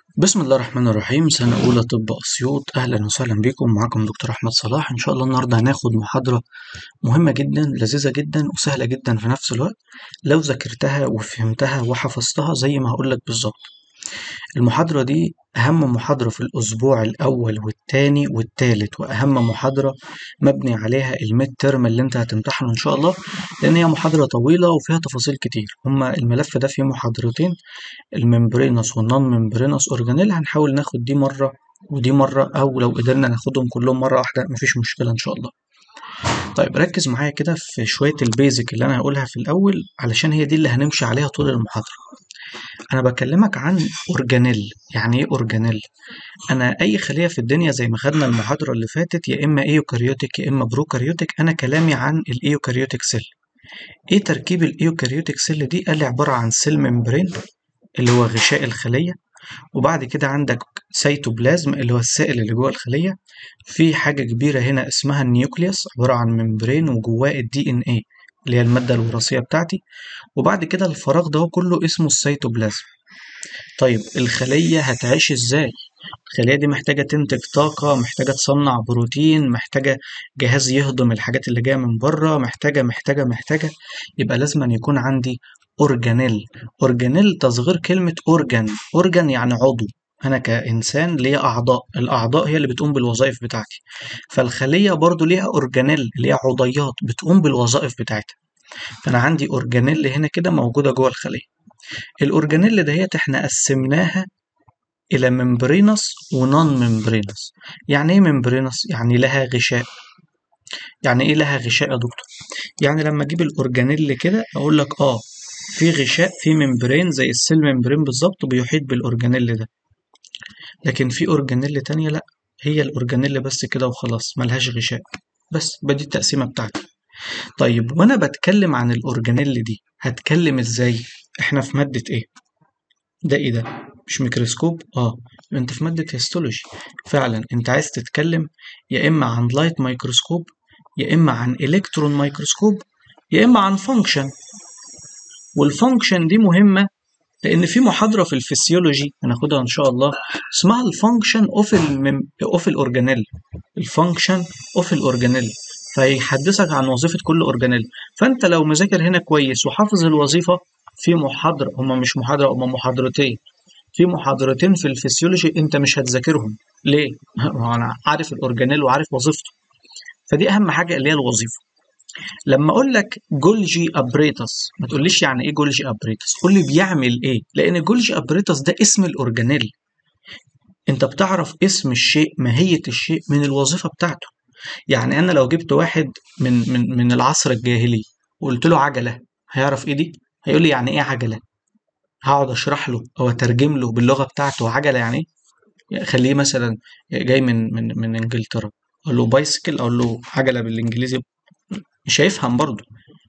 بسم الله الرحمن الرحيم سنة أولى طب أسيوط أهلا وسهلا بكم معكم دكتور أحمد صلاح إن شاء الله النهاردة هناخد محاضرة مهمة جدا لذيذة جدا وسهلة جدا في نفس الوقت لو ذاكرتها وفهمتها وحفظتها زي ما هقولك بالظبط المحاضرة دي أهم محاضرة في الأسبوع الأول والتاني والتالت وأهم محاضرة مبني عليها الميد ترم اللي أنت هتمتحنه إن شاء الله لأن هي محاضرة طويلة وفيها تفاصيل كتير هما الملف ده فيه محاضرتين الممبرينس والنون ممبرينس أورجانيل هنحاول ناخد دي مرة ودي مرة أو لو قدرنا ناخدهم كلهم مرة واحدة مفيش مشكلة إن شاء الله طيب ركز معايا كده في شوية البيزك اللي أنا هقولها في الأول علشان هي دي اللي هنمشي عليها طول المحاضرة أنا بكلمك عن أورجانيل يعني إيه أورجانيل؟ أنا أي خلية في الدنيا زي ما خدنا المحاضرة اللي فاتت يا إما إيوكاريوتيك يا إما بروكاريوتيك أنا كلامي عن الإيوكاريوتيك سيل إيه تركيب الإيوكاريوتيك سيل دي؟ قال لي عبارة عن سيل ممبرين اللي هو غشاء الخلية وبعد كده عندك سيتوبلازم اللي هو السائل اللي جوه الخلية في حاجة كبيرة هنا اسمها النيوكليوس عبارة عن ممبرين وجواه الدي ان ايه اللي هي المادة الوراثية بتاعتي وبعد كده الفراغ ده كله اسمه السيتوبلازم طيب الخلية هتعيش ازاي؟ الخلية دي محتاجة تنتج طاقة محتاجة تصنع بروتين محتاجة جهاز يهضم الحاجات اللي جاية من بره محتاجة محتاجة محتاجة يبقى لازم أن يكون عندي أورجانيل أورجانيل تصغير كلمة أورجان أورجان يعني عضو أنا كإنسان ليا أعضاء الأعضاء هي اللي بتقوم بالوظائف بتاعتي فالخلية برضو ليها أورجانيل اللي هي عضيات بتقوم بالوظائف بتاعتها فأنا عندي أورجانيل هنا كده موجودة جوه الخلية الأورجانيل دهيت احنا قسمناها إلى ممبرينس ونون ممبرينس يعني إيه ممبرينس؟ يعني لها غشاء يعني إيه لها غشاء يا دكتور؟ يعني لما أجيب الأورجانيل كده أقول لك آه في غشاء في ممبرين زي السيل ممبرين بالظبط بيحيط بالأورجانيل ده لكن في أورجانيل تانية لأ هي الأورجانيل بس كده وخلاص ملهاش غشاء بس بدي التقسيمة بتاعتي طيب وأنا بتكلم عن الأورجانيل دي هتكلم إزاي؟ إحنا في مادة إيه؟ ده إيه ده؟ مش ميكروسكوب؟ آه أنت في مادة هيستولوجي فعلا أنت عايز تتكلم يا إما عن لايت مايكروسكوب يا إما عن إلكترون مايكروسكوب يا إما عن فانكشن والفانكشن دي مهمة لأن في محاضرة في الفسيولوجي هناخدها إن شاء الله اسمها الفانكشن أوف المم... أوف الأورجانيل الفانكشن أوف الأورجانيل فيحدثك عن وظيفة كل أورجانيل فأنت لو مذاكر هنا كويس وحافظ الوظيفة في محاضرة هما مش محاضرة هما محاضرتين في محاضرتين في الفسيولوجي أنت مش هتذاكرهم ليه؟ أنا عارف الأورجانيل وعارف وظيفته فدي أهم حاجة اللي هي الوظيفة لما اقول لك جولجي ابريتس ما تقوليش يعني ايه جولجي ابريتس قول لي بيعمل ايه لان جولجي ابريتس ده اسم الاورجانيل انت بتعرف اسم الشيء ماهيه الشيء من الوظيفه بتاعته يعني انا لو جبت واحد من من من العصر الجاهلي وقلت له عجله هيعرف ايه دي هيقول لي يعني ايه عجله هقعد اشرح له او اترجم له باللغه بتاعته عجله يعني ايه خليه مثلا جاي من من من انجلترا اقول له بايسكل اقول له عجله بالانجليزي مش هيفهم برضه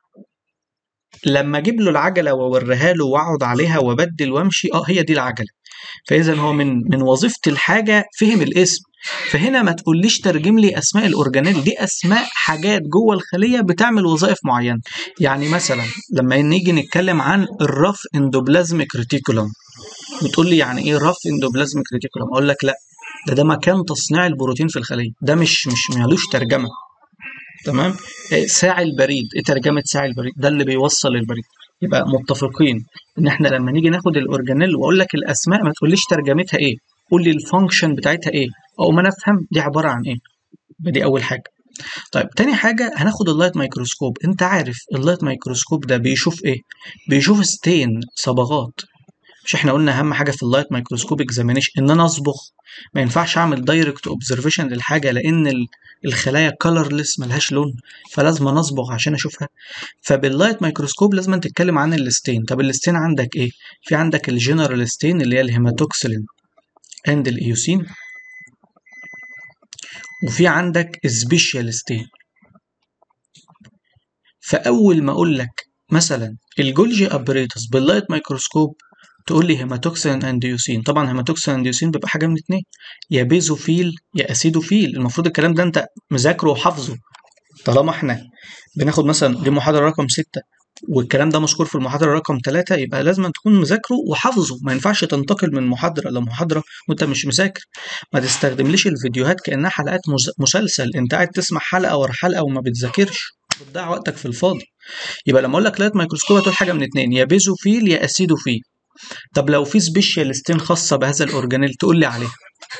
لما اجيب له العجله واوريها له واقعد عليها وابدل وامشي اه هي دي العجله فاذا هو من من وظيفه الحاجه فهم الاسم فهنا ما تقوليش ترجم لي اسماء الاورجانيل دي اسماء حاجات جوه الخليه بتعمل وظائف معينه يعني مثلا لما نيجي نتكلم عن الرف اندوبلازميك ريتيكولوم بتقول لي يعني ايه رف اندوبلازميك ريتيكولوم اقول لك لا ده ده مكان تصنيع البروتين في الخليه ده مش مش مالوش ترجمه تمام ساعي البريد ايه ترجمه ساعي البريد ده اللي بيوصل البريد يبقى متفقين ان احنا لما نيجي ناخد الاورجانيل واقول لك الاسماء ما تقوليش ترجمتها ايه قول لي الفانكشن بتاعتها ايه او ما نفهم دي عباره عن ايه دي اول حاجه طيب تاني حاجة هناخد اللايت مايكروسكوب انت عارف اللايت مايكروسكوب ده بيشوف ايه بيشوف ستين صبغات مش احنا قلنا اهم حاجه في اللايت مايكروسكوب اكزامينيشن ان انا اصبغ ما ينفعش اعمل دايركت اوبزرفيشن للحاجه لان الخلايا كلرلس ملهاش لون فلازم اصبغ عشان اشوفها فباللايت مايكروسكوب لازم تتكلم عن الستين طب الستين عندك ايه في عندك الجنرال ستين اللي هي الهيماتوكسلين اند الايوسين وفي عندك سبيشال ستين فاول ما اقول لك مثلا الجولجي ابريتس باللايت مايكروسكوب تقول لي هيماتوكسين انديوسين طبعا هيماتوكسين انديوسين بيبقى حاجه من اتنين يا بيزوفيل يا اسيدوفيل المفروض الكلام ده انت مذاكره وحافظه طالما احنا بناخد مثلا دي محاضره رقم ستة والكلام ده مذكور في المحاضرة رقم ثلاثة يبقى لازم تكون مذاكره وحافظه ما ينفعش تنتقل من محاضرة لمحاضرة وانت مش مذاكر ما تستخدمليش الفيديوهات كأنها حلقات مز- مسلسل انت قاعد تسمع حلقة ورا حلقة وما بتذاكرش بتضيع وقتك في الفاضي يبقى لما اقول لك لايت ميكروسكوب هتقول حاجة من اتنين يا بيزوفيل يا اسيدوفيل طب لو في سبيشالستين خاصة بهذا الأورجانيل تقول لي عليها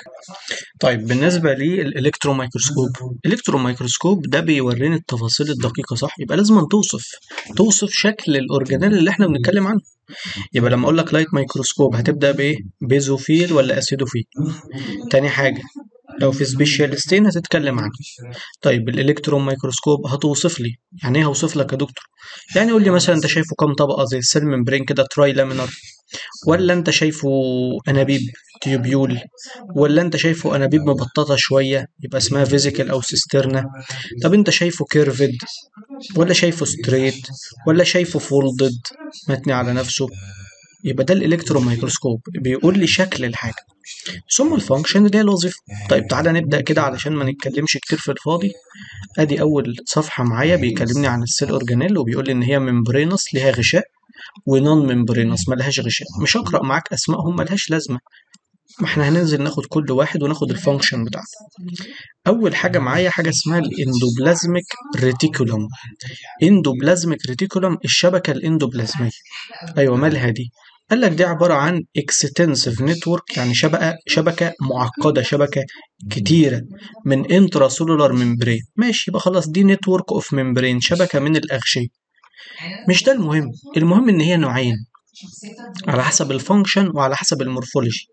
طيب بالنسبة للإلكترون ميكروسكوب الإلكترون ميكروسكوب ده بيوريني التفاصيل الدقيقة صح يبقى لازم توصف توصف شكل الأورجانيل اللي احنا بنتكلم عنه يبقى لما أقول لك لايت ميكروسكوب هتبدأ بإيه بيزوفيل ولا أسيدوفيل تاني حاجة لو في سبيشالستين هتتكلم عنه طيب الإلكترون ميكروسكوب هتوصف لي يعني إيه هوصف لك يا دكتور يعني قول لي مثلا أنت شايفه كام طبقة زي السيل ممبرين كده تراي لامينر ولا انت شايفه انابيب تيوبيول ولا انت شايفه انابيب مبططه شويه يبقى اسمها فيزيكال او سيسترنا طب انت شايفه كيرفد ولا شايفه ستريت ولا شايفه فولدد متني على نفسه يبقى ده الالكترون ميكروسكوب بيقول لي شكل الحاجه ثم الفانكشن اللي هي الوظيفه طيب تعالى نبدا كده علشان ما نتكلمش كتير في الفاضي ادي اول صفحه معايا بيكلمني عن السيل اورجانيل وبيقول لي ان هي ممبرينس ليها غشاء ونون ممبرينس ملهاش غشاء مش هقرا معاك اسمائهم ملهاش لازمه ما احنا هننزل ناخد كل واحد وناخد الفانكشن بتاعته اول حاجه معايا حاجه اسمها الاندوبلازميك ريتيكولوم اندوبلازميك ريتيكولوم الشبكه الاندوبلازميه ايوه مالها دي قال لك دي عباره عن اكستنسيف نتورك يعني شبكه شبكه معقده شبكه كتيره من انترا سولولار ممبرين ماشي يبقى خلاص دي نتورك اوف ممبرين شبكه من الاغشيه مش ده المهم المهم ان هي نوعين على حسب الفانكشن وعلى حسب المورفولوجي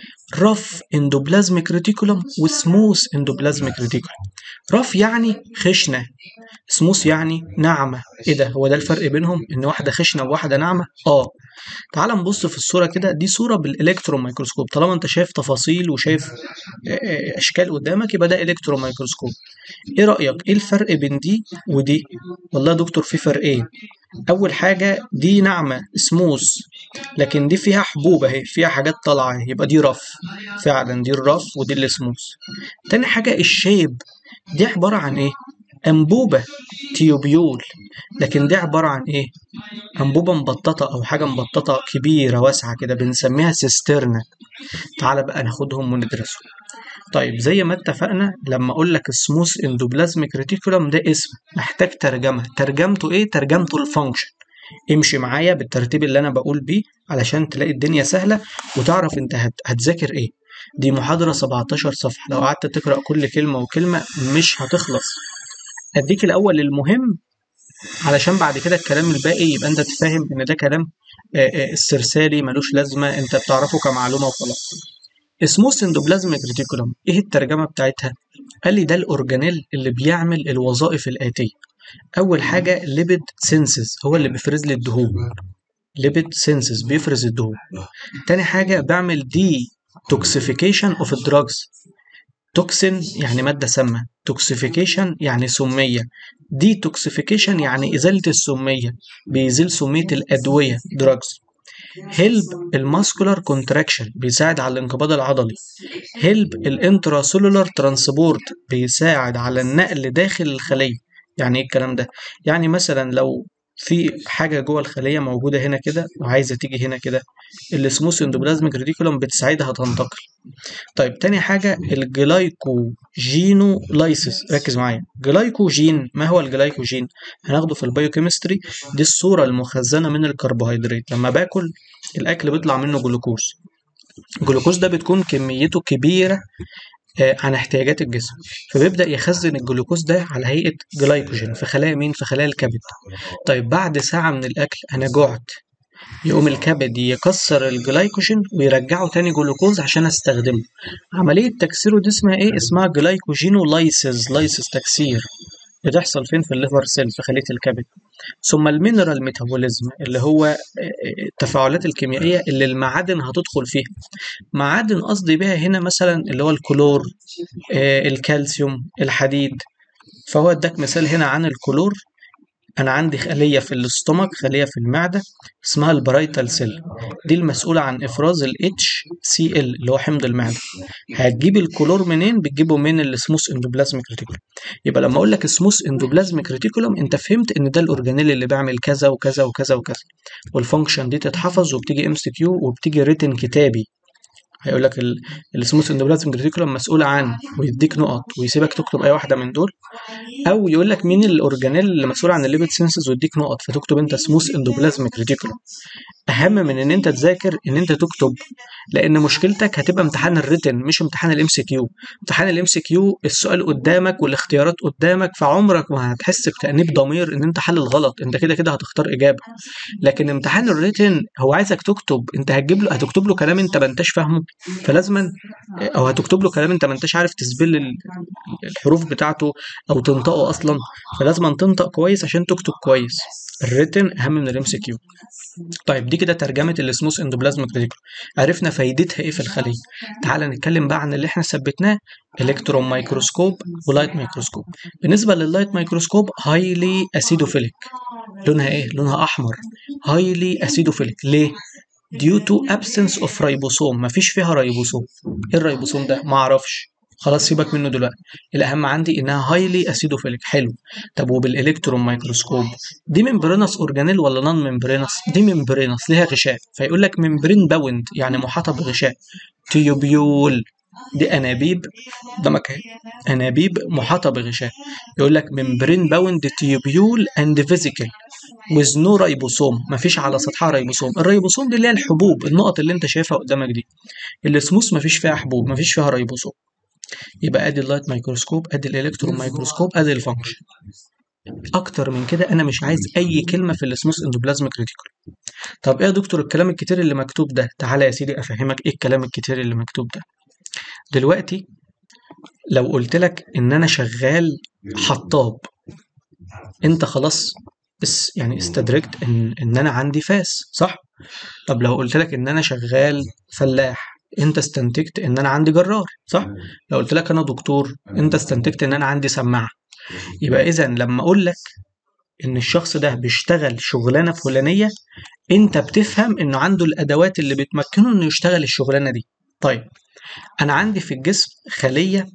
رف اندوبلازميك ريتيكولوم وسموث اندوبلازميك ريتيكولوم رف يعني خشنه سموث يعني ناعمه ايه ده هو ده الفرق بينهم ان واحده خشنه وواحده ناعمه اه تعال نبص في الصوره كده دي صوره بالالكترون ميكروسكوب طالما انت شايف تفاصيل وشايف اشكال قدامك يبقى ده الكترون ميكروسكوب ايه رايك ايه الفرق بين دي ودي والله يا دكتور في فرقين اول حاجه دي ناعمه سموث لكن دي فيها حبوب اهي فيها حاجات طالعه يبقى دي رف فعلا دي الرف ودي السموث تاني حاجه الشيب دي عباره عن ايه انبوبه تيوبيول لكن دي عباره عن ايه انبوبه مبططه او حاجه مبططه كبيره واسعه كده بنسميها سيسترنا تعال بقى ناخدهم وندرسهم طيب زي ما اتفقنا لما اقول لك السموث اندوبلازميك ريتيكولوم ده اسم محتاج ترجمه ترجمته ايه ترجمته الفانكشن امشي معايا بالترتيب اللي انا بقول بيه علشان تلاقي الدنيا سهله وتعرف انت هت... هتذاكر ايه دي محاضره 17 صفحه لو قعدت تقرا كل كلمه وكلمه مش هتخلص اديك الاول المهم علشان بعد كده الكلام الباقي يبقى انت تفهم ان ده كلام استرسالي ملوش لازمه انت بتعرفه كمعلومه وخلاص اسموث اندوبلازميك ريتيكولوم ايه الترجمه بتاعتها قال لي ده الاورجانيل اللي بيعمل الوظائف الاتيه اول حاجه ليبيد سينسز هو اللي بيفرز لي الدهون ليبيد سينسز بيفرز الدهون تاني حاجه بعمل دي توكسيفيكيشن اوف الدراجز توكسين يعني مادة سامة توكسيفيكيشن يعني سمية دي توكسيفيكيشن يعني إزالة السمية بيزيل سمية الأدوية دراجز هيلب الماسكولار كونتراكشن بيساعد على الانقباض العضلي هيلب الانتراسولولار ترانسبورت بيساعد على النقل داخل الخلية يعني ايه الكلام ده يعني مثلا لو في حاجة جوه الخلية موجودة هنا كده وعايزة تيجي هنا كده السموث اندوبلازميك ريتيكولوم بتساعدها تنتقل طيب تاني حاجة الجلايكوجينو لايسيس ركز معايا جلايكوجين ما هو الجلايكوجين هناخده في البايوكيمستري دي الصورة المخزنة من الكربوهيدرات لما باكل الأكل بيطلع منه جلوكوز الجلوكوز ده بتكون كميته كبيرة عن احتياجات الجسم فبيبدأ يخزن الجلوكوز ده على هيئة جلايكوجين في خلايا مين في خلايا الكبد طيب بعد ساعة من الأكل أنا جعت يقوم الكبد يكسر الجلايكوجين ويرجعه تاني جلوكوز عشان استخدمه عملية تكسيره دي اسمها ايه اسمها جلايكوجينولايسيز لايسيز تكسير بتحصل فين في الليفر سيل في خلية الكبد ثم المينرال ميتابوليزم اللي هو التفاعلات الكيميائية اللي المعادن هتدخل فيها معادن قصدي بها هنا مثلا اللي هو الكلور الكالسيوم الحديد فهو اداك مثال هنا عن الكلور انا عندي خليه في الاستومك خليه في المعده اسمها البرايتال سيل دي المسؤوله عن افراز ال HCl اللي هو حمض المعده هتجيب الكلور منين بتجيبه من السموث اندوبلازميك ريتيكولوم يبقى لما اقول لك سموث اندوبلازميك ريتيكولوم انت فهمت ان ده الاورجانيل اللي بيعمل كذا وكذا وكذا وكذا والفانكشن دي تتحفظ وبتيجي ام سي كيو وبتيجي ريتن كتابي هيقول لك السموث اندوبلازميك ريتيكولوم مسؤول عن ويديك نقط ويسيبك تكتب اي واحده من دول او يقول لك مين الاورجانيل اللي مسؤول عن الليبيد سينسز ويديك نقط فتكتب انت سموث اندوبلازميك ريتيكولوم اهم من ان انت تذاكر ان انت تكتب لان مشكلتك هتبقى امتحان الريتن مش امتحان الام سي كيو امتحان الام سي كيو السؤال قدامك والاختيارات قدامك فعمرك ما هتحس بتانيب ضمير ان انت حل الغلط انت كده كده هتختار اجابه لكن امتحان الريتن هو عايزك تكتب انت هتجيب له هتكتب له كلام انت ما انتش فاهمه فلازما او هتكتب له كلام انت ما انتش عارف تسبل الحروف بتاعته او تنطقه اصلا فلازما تنطق كويس عشان تكتب كويس الريتن اهم من الام سي كيو طيب دي كده ترجمه السموث اندوبلازميك ريتيكولوم عرفنا فايدتها ايه في الخليه تعال نتكلم بقى عن اللي احنا ثبتناه الكترون مايكروسكوب ولايت مايكروسكوب بالنسبه لللايت مايكروسكوب هايلي اسيدوفيليك لونها ايه لونها احمر هايلي اسيدوفيليك ليه due to absence of ribosome مفيش فيها ريبوسوم ايه الريبوسوم ده معرفش خلاص سيبك منه دلوقتي الاهم عندي انها هايلي اسيدوفيليك حلو طب وبالالكترون مايكروسكوب دي ممبرينس اورجانيل ولا نون ممبرينس دي ممبرينس ليها غشاء فيقول لك ممبرين باوند يعني محاطه بغشاء تيوبيول دي انابيب ده مكان انابيب محاطه بغشاء يقول لك ممبرين باوند تيوبيول اند فيزيكال ويز نو رايبوسوم مفيش على سطحها ريبوسوم الريبوسوم دي اللي هي الحبوب النقط اللي انت شايفها قدامك دي السموث مفيش فيها حبوب مفيش فيها ريبوسوم يبقى ادي اللايت مايكروسكوب ادي الالكترون مايكروسكوب ادي الفانكشن اكتر من كده انا مش عايز اي كلمه في السموث اندوبلازميك ريتيكول طب ايه يا دكتور الكلام الكتير اللي مكتوب ده تعالى يا سيدي افهمك ايه الكلام الكتير اللي مكتوب ده دلوقتي لو قلت لك ان انا شغال حطاب انت خلاص بس يعني استدركت ان ان انا عندي فاس صح طب لو قلت لك ان انا شغال فلاح انت استنتجت ان انا عندي جرار صح لو قلت لك انا دكتور انت استنتجت ان انا عندي سماعه يبقى اذا لما اقول لك ان الشخص ده بيشتغل شغلانه فلانيه انت بتفهم انه عنده الادوات اللي بتمكنه انه يشتغل الشغلانه دي طيب انا عندي في الجسم خليه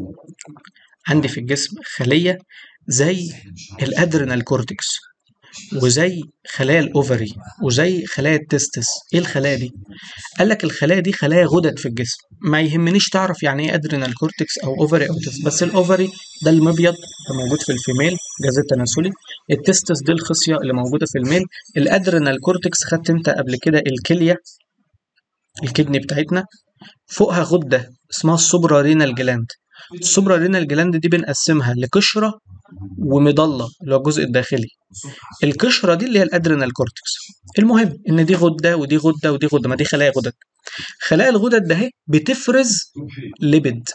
عندي في الجسم خليه زي الادرينال كورتكس وزي خلايا الاوفري وزي خلايا التستس ايه الخلايا دي قال لك الخلايا دي خلايا غدد في الجسم ما يهمنيش تعرف يعني ايه ادرينال كورتكس او اوفري او تست بس الاوفري ده المبيض اللي موجود في الفيميل جهاز التناسلي التستس دي الخصيه اللي موجوده في الميل الادرينال كورتكس خدت انت قبل كده الكليه الكدني بتاعتنا فوقها غده اسمها السوبرا رينال جلاند السوبرا رينال جلاند دي بنقسمها لقشره ومضله اللي هو الجزء الداخلي القشره دي اللي هي الادرينال كورتكس المهم ان دي غده ودي غده ودي غده ما دي خلايا غدد خلايا الغدد ده بتفرز ليبيد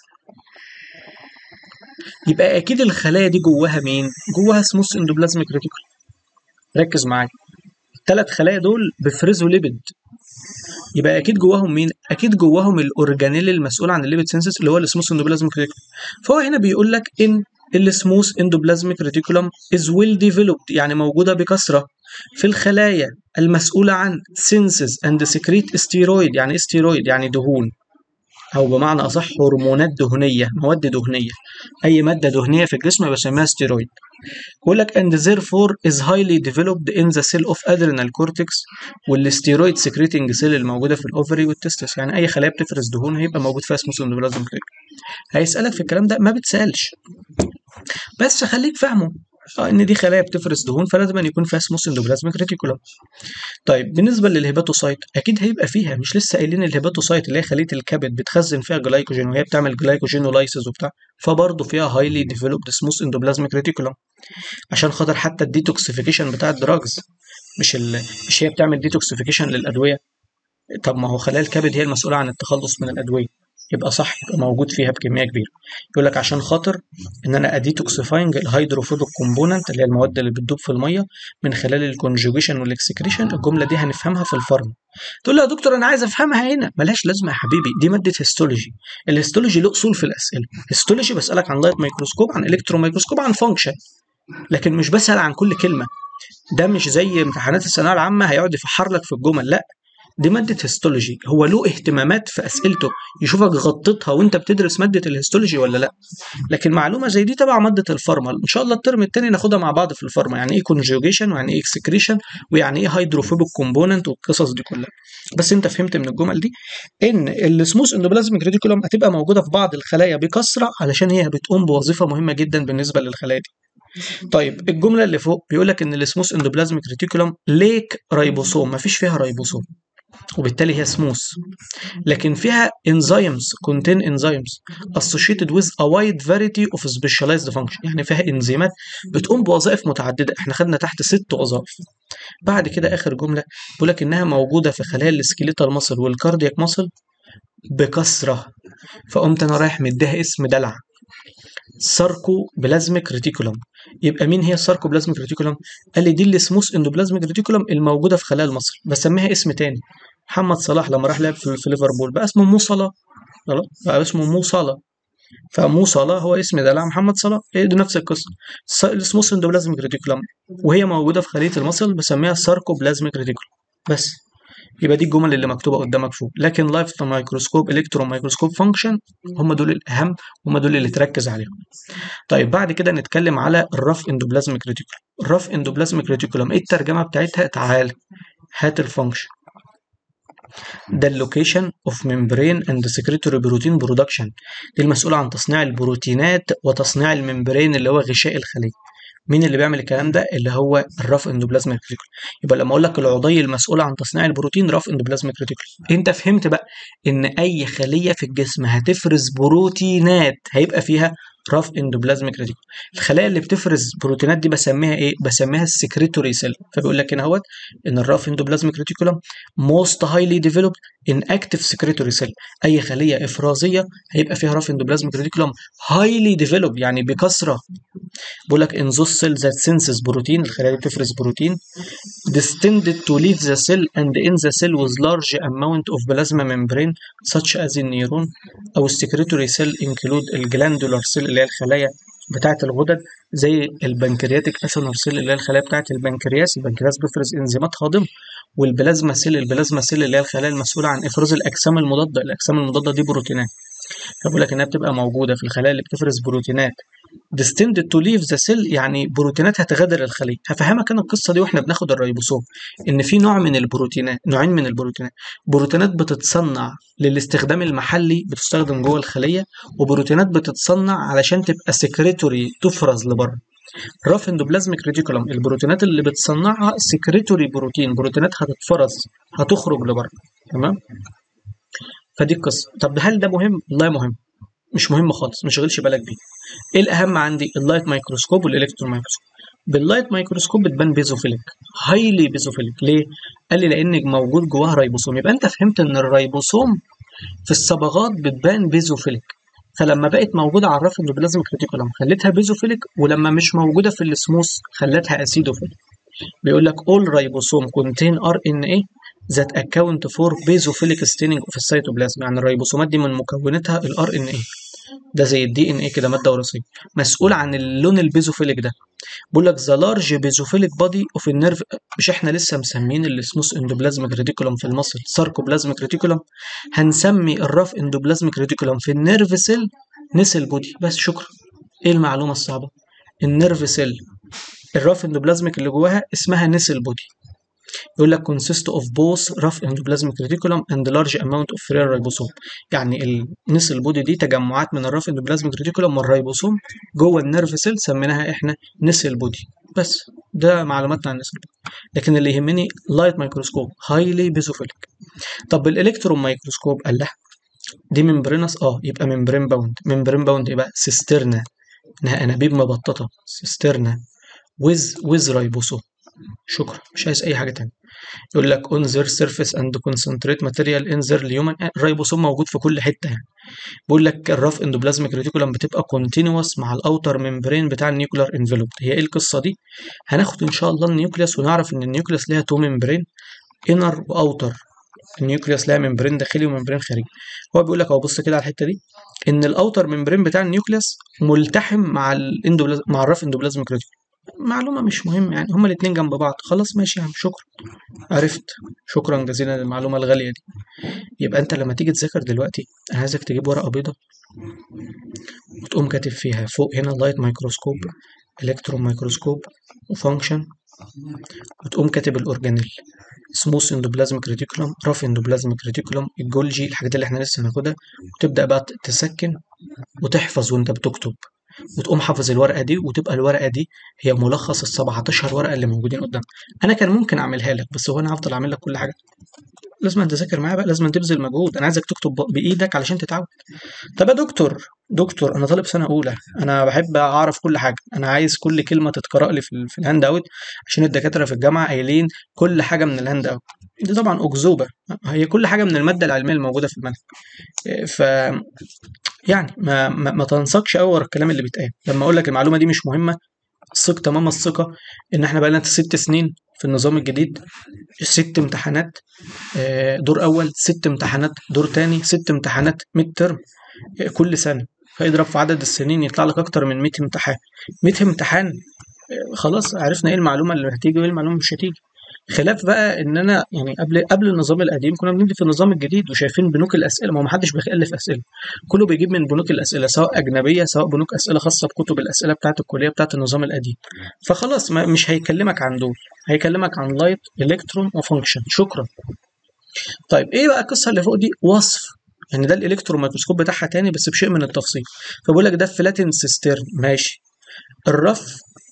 يبقى اكيد الخلايا دي جواها مين جواها سموث اندوبلازميك ريتيكول ركز معايا الثلاث خلايا دول بيفرزوا ليبيد يبقى اكيد جواهم مين اكيد جواهم الاورجانيل المسؤول عن الليبيد سينسس اللي هو السموث اندوبلازميك ريتيكول فهو هنا بيقول لك ان السموث اندوبلازميك ريتيكولم از ويل ديفلوبد يعني موجوده بكثره في الخلايا المسؤوله عن سينسز اند سكريت ستيرويد يعني ايه ستيرويد يعني دهون او بمعنى اصح هرمونات دهنيه مواد دهنيه اي ماده دهنيه في الجسم بسميها ستيرويد بيقول لك and therefore is highly developed in the cell of adrenal cortex والستيرويد secreting cell الموجوده في الاوفري والتستس يعني اي خلايا بتفرز دهون هيبقى موجود فيها سموث اندوبلازم هيسالك في الكلام ده ما بتسالش بس خليك فاهمه اه ان دي خلايا بتفرز دهون فلازم أن يكون فيها سموث اندوبلازميك ريتيكولم طيب بالنسبه للهيباتوسايت اكيد هيبقى فيها مش لسه قايلين الهيباتوسايت اللي هي خليه الكبد بتخزن فيها جلايكوجين وهي بتعمل جلايكوجينولايسيس وبتاع فبرضه فيها هايلي ديفلوبد سموث اندوبلازميك ريتيكولم عشان خاطر حتى الديتوكسيفيكيشن بتاع الدراجز مش ال... مش هي بتعمل ديتوكسيفيكيشن للادويه طب ما هو خلايا الكبد هي المسؤوله عن التخلص من الادويه يبقى صح يبقى موجود فيها بكميه كبيره يقول لك عشان خاطر ان انا اديتوكسيفاينج الهيدروفوبيك كومبوننت اللي هي المواد اللي بتدوب في الميه من خلال الكونجوجيشن والاكسكريشن الجمله دي هنفهمها في الفارما تقول له يا دكتور انا عايز افهمها هنا ملهاش لازمه يا حبيبي دي ماده هيستولوجي الهيستولوجي له اصول في الاسئله هيستولوجي بسالك عن لايت مايكروسكوب عن الكترو مايكروسكوب عن فانكشن لكن مش بسال عن كل كلمه ده مش زي امتحانات الثانويه العامه هيقعد يفحر لك في الجمل لا دي مادة هيستولوجي هو له اهتمامات في أسئلته يشوفك غطيتها وانت بتدرس مادة الهيستولوجي ولا لا لكن معلومة زي دي تبع مادة الفارما إن شاء الله الترم التاني ناخدها مع بعض في الفارما يعني إيه كونجوجيشن ويعني إيه اكسكريشن ويعني إيه هيدروفوبيك كومبوننت والقصص دي كلها بس انت فهمت من الجمل دي ان السموث اندوبلازميك ريتيكولوم هتبقى موجودة في بعض الخلايا بكثرة علشان هي بتقوم بوظيفة مهمة جدا بالنسبة للخلايا دي طيب الجمله اللي فوق بيقول لك ان السموث اندوبلازميك ريتيكولوم ليك رايبوسوم مفيش فيها رايبوسوم وبالتالي هي سموث لكن فيها enzymes contain enzymes associated with a wide variety of specialized function يعني فيها انزيمات بتقوم بوظائف متعدده احنا خدنا تحت ست وظائف بعد كده اخر جمله بيقول لك انها موجوده في خلايا السكيليتال ماسل والكاردياك ماسل بكثره فقمت انا رايح مديها اسم دلع ساركو بلازميك ريتيكولوم يبقى مين هي الساركو بلازميك ريتيكولوم قال لي دي السموث اندوبلازميك ريتيكولوم الموجوده في خلايا المصل بسميها اسم تاني محمد صلاح لما راح لعب في في ليفربول بقى اسمه مو صلاح خلاص بقى اسمه مو صلاح فمو صلاح هو اسم دلع محمد صلاح هي دي نفس القصه السموث اندوبلازميك ريتيكولوم وهي موجوده في خليه المصل بسميها ساركو بلازميك ريتيكولوم بس يبقى دي الجمل اللي مكتوبه قدامك فوق لكن لايف مايكروسكوب الكترون مايكروسكوب فانكشن هم دول الاهم هم دول اللي تركز عليهم طيب بعد كده نتكلم على الرف اندوبلازميك ريتيكولوم الرف اندوبلازميك ريتيكولوم ايه الترجمه بتاعتها تعال هات الفانكشن ده اللوكيشن اوف ممبرين اند سكريتوري بروتين برودكشن دي المسؤوله عن تصنيع البروتينات وتصنيع الممبرين اللي هو غشاء الخليه مين اللي بيعمل الكلام ده اللي هو الرف اندوبلازميك ريتيكولوم يبقى لما اقول لك العضي المسؤول عن تصنيع البروتين رف اندوبلازميك ريتيكولوم انت فهمت بقى ان اي خليه في الجسم هتفرز بروتينات هيبقى فيها رف اندوبلازميك ريتيكولوم الخلايا اللي بتفرز بروتينات دي بسميها ايه بسميها السكريتوري سيل فبيقول لك هنا اهوت ان الرف اندوبلازميك ريتيكولوم موست هايلي ديفلوبد ان اكتف سكريتوري سيل اي خليه افرازيه هيبقى فيها رف اندوبلازميك ريتيكولوم هايلي ديفلوب يعني بكثره بيقول لك ان ذوس سيل ذات سينسز بروتين الخلايا اللي بتفرز بروتين distended to leave the cell and in the cell with large amount of plasma membrane such as النيرون او السكريتوري سيل include الجلاندولار سيل اللي هي الخلايا بتاعة الغدد زي البنكرياتيك اسونر سيل اللي هي الخلايا بتاعة البنكرياس البنكرياس بيفرز انزيمات هاضمة والبلازما سيل البلازما سيل اللي هي الخلايا المسؤولة عن افراز الاجسام المضادة الاجسام المضادة دي بروتينات فبقول لك انها بتبقى موجودة في الخلايا اللي بتفرز بروتينات destined to leave the cell يعني بروتينات هتغادر الخلية هفهمك انا القصة دي واحنا بناخد الريبوسوم ان في نوع من البروتينات نوعين من البروتينات بروتينات بتتصنع للاستخدام المحلي بتستخدم جوه الخلية وبروتينات بتتصنع علشان تبقى سكريتوري تفرز لبره راف اندوبلازميك ريتيكولوم البروتينات اللي بتصنعها سكريتوري بروتين بروتينات هتتفرز هتخرج لبره تمام فدي القصه طب هل ده مهم والله مهم مش مهم خالص ما شغلش بالك بيه ايه الاهم عندي اللايت مايكروسكوب والالكترون مايكروسكوب باللايت مايكروسكوب بتبان بيزوفيليك هايلي بيزوفيليك ليه قال لي لان موجود جواها ريبوسوم يبقى انت فهمت ان الريبوسوم في الصبغات بتبان بيزوفيليك فلما بقت موجوده على الرف اندوبلازميك ريتيكولوم خليتها بيزوفيليك ولما مش موجوده في السموث خلتها اسيدوفيليك بيقول لك all ribosome contain RNA that account for basophilic staining of السيتوبلازم يعني الريبوسومات دي من مكوناتها ال RNA ده زي الدي ان ايه كده ماده وراثيه مسؤول عن اللون البيزوفيليك ده بيقول لك ذا لارج بيزوفيليك بادي اوف النيرف مش احنا لسه مسمين السموث اندوبلازميك ريتيكولوم في المصل ساركوبلازميك ريتيكولوم هنسمي الرف اندوبلازميك ريتيكولوم في النيرف سيل نسل بودي بس شكرا ايه المعلومه الصعبه النيرف سيل الرف اندوبلازميك اللي جواها اسمها نسل بودي يقول لك consist of both rough endoplasmic reticulum and large amount of free ribosome يعني النسل بودي دي تجمعات من الرف اندوبلازميك ريتيكولوم والريبوسوم جوه النيرف سيل سميناها احنا نسل بودي بس ده معلوماتنا عن النسل بودي لكن اللي يهمني لايت مايكروسكوب هايلي بيزوفيليك طب الالكترون مايكروسكوب قال لها دي ممبرينس اه يبقى ممبرين باوند ممبرين باوند يبقى سيسترنا انها انابيب مبططه سيسترنا ويز ويز ريبوسوم شكرا مش عايز اي حاجه تانية يقول لك on their surface and concentrate material in their human الريبوسوم موجود في كل حته يعني بيقول لك الرف اندوبلازميك ريتيكولم بتبقى كونتينوس مع الاوتر ممبرين بتاع النيوكلير انفلوب هي ايه القصه دي هناخد ان شاء الله النيوكليوس ونعرف ان النيوكليوس ليها تو ممبرين انر واوتر النيوكليوس لها ممبرين داخلي وممبرين خارجي هو بيقول لك اهو بص كده على الحته دي ان الاوتر ممبرين بتاع النيوكليوس ملتحم مع الاندوبلاز مع الرف اندوبلازميك ريتيكولم معلومة مش مهمة يعني هما الاتنين جنب بعض خلاص ماشي يا عم شكرا عرفت شكرا جزيلا للمعلومة الغالية دي يبقى انت لما تيجي تذاكر دلوقتي انا عايزك تجيب ورقة بيضة وتقوم كاتب فيها فوق هنا لايت مايكروسكوب الكترون مايكروسكوب وفانكشن وتقوم كاتب الاورجانيل سموث اندوبلازميك ريتيكولوم راف اندوبلازميك ريتيكولوم الجولجي الحاجات اللي احنا لسه هناخدها وتبدا بقى تسكن وتحفظ وانت بتكتب وتقوم حافظ الورقه دي وتبقى الورقه دي هي ملخص ال 17 ورقه اللي موجودين قدامك انا كان ممكن اعملها لك بس هو انا هفضل اعمل لك كل حاجه لازم تذاكر معايا بقى لازم تبذل مجهود انا عايزك تكتب بايدك علشان تتعود طب يا دكتور دكتور انا طالب سنه اولى انا بحب اعرف كل حاجه انا عايز كل كلمه تتقرا لي في, في الهاند اوت عشان الدكاتره في الجامعه قايلين كل حاجه من الهاند اوت دي طبعا اكذوبه هي كل حاجه من الماده العلميه الموجوده في المنهج ف يعني ما ما, ما تنسقش قوي ورا الكلام اللي بيتقال لما اقول لك المعلومه دي مش مهمه ثق تمام الثقه ان احنا بقى لنا ست سنين في النظام الجديد ست امتحانات دور اول ست امتحانات دور تاني ست امتحانات ميد ترم كل سنه فاضرب في عدد السنين يطلع لك اكتر من 100 امتحان 100 امتحان خلاص عرفنا ايه المعلومه اللي هتيجي وايه المعلومه مش هتيجي خلاف بقى ان انا يعني قبل قبل النظام القديم كنا بنمضي في النظام الجديد وشايفين بنوك الاسئله ما هو محدش بيالف اسئله كله بيجيب من بنوك الاسئله سواء اجنبيه سواء بنوك اسئله خاصه بكتب الاسئله بتاعه الكليه بتاعه النظام القديم فخلاص ما مش هيكلمك عن دول هيكلمك عن لايت الكترون وفانكشن شكرا طيب ايه بقى القصه اللي فوق دي وصف يعني ده الالكترون ميكروسكوب بتاعها تاني بس بشيء من التفصيل فبقول لك ده فلاتين سيسترن ماشي الرف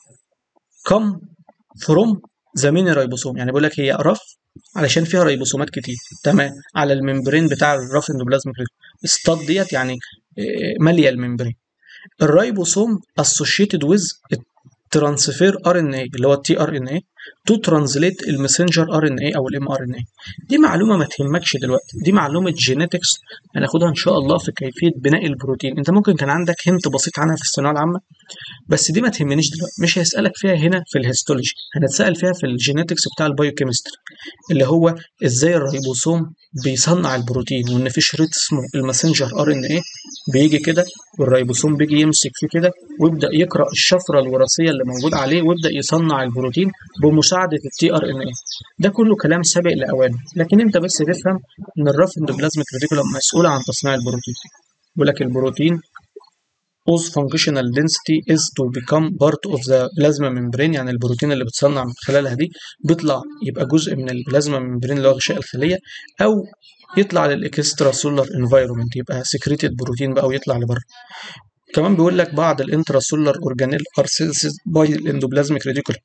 كم فروم ذا ميني رايبوسوم يعني بقول لك هي رف علشان فيها ريبوسومات كتير تمام على الممبرين بتاع الرف اندوبلازميك ستاد ديت يعني ماليه الممبرين الريبوسوم اسوشيتد ويز ترانسفير ار ان اي اللي هو التي ار ان اي تو ترانزليت المسنجر ار ان اي او الام ار ان اي دي معلومه ما تهمكش دلوقتي دي معلومه جينيتكس هناخدها ان شاء الله في كيفيه بناء البروتين انت ممكن كان عندك هنت بسيط عنها في الثانويه العامه بس دي ما تهمنيش دلوقتي مش هيسالك فيها هنا في الهيستولوجي هنتسال فيها في الجينيتكس بتاع البايوكيمستري اللي هو ازاي الريبوسوم بيصنع البروتين وان في شريط اسمه الماسنجر ار ان اي بيجي كده والريبوسوم بيجي يمسك فيه كده ويبدا يقرا الشفره الوراثيه اللي موجوده عليه ويبدا يصنع البروتين بمساعده التي ار ان اي ده كله كلام سابق لاوانه لكن انت بس تفهم ان الرف اندوبلازميك ريتيكولوم مسؤول عن تصنيع البروتين بيقول لك البروتين whose functional density is to become part of the plasma membrane يعني البروتين اللي بتصنع من خلالها دي بيطلع يبقى جزء من البلازما ممبرين اللي هو غشاء الخليه او يطلع للاكسترا سولار انفايرمنت يبقى سكريتد بروتين بقى ويطلع لبره كمان بيقول لك بعض الانترا سولار اورجانيل ار باي الاندوبلازميك ريتيكولوم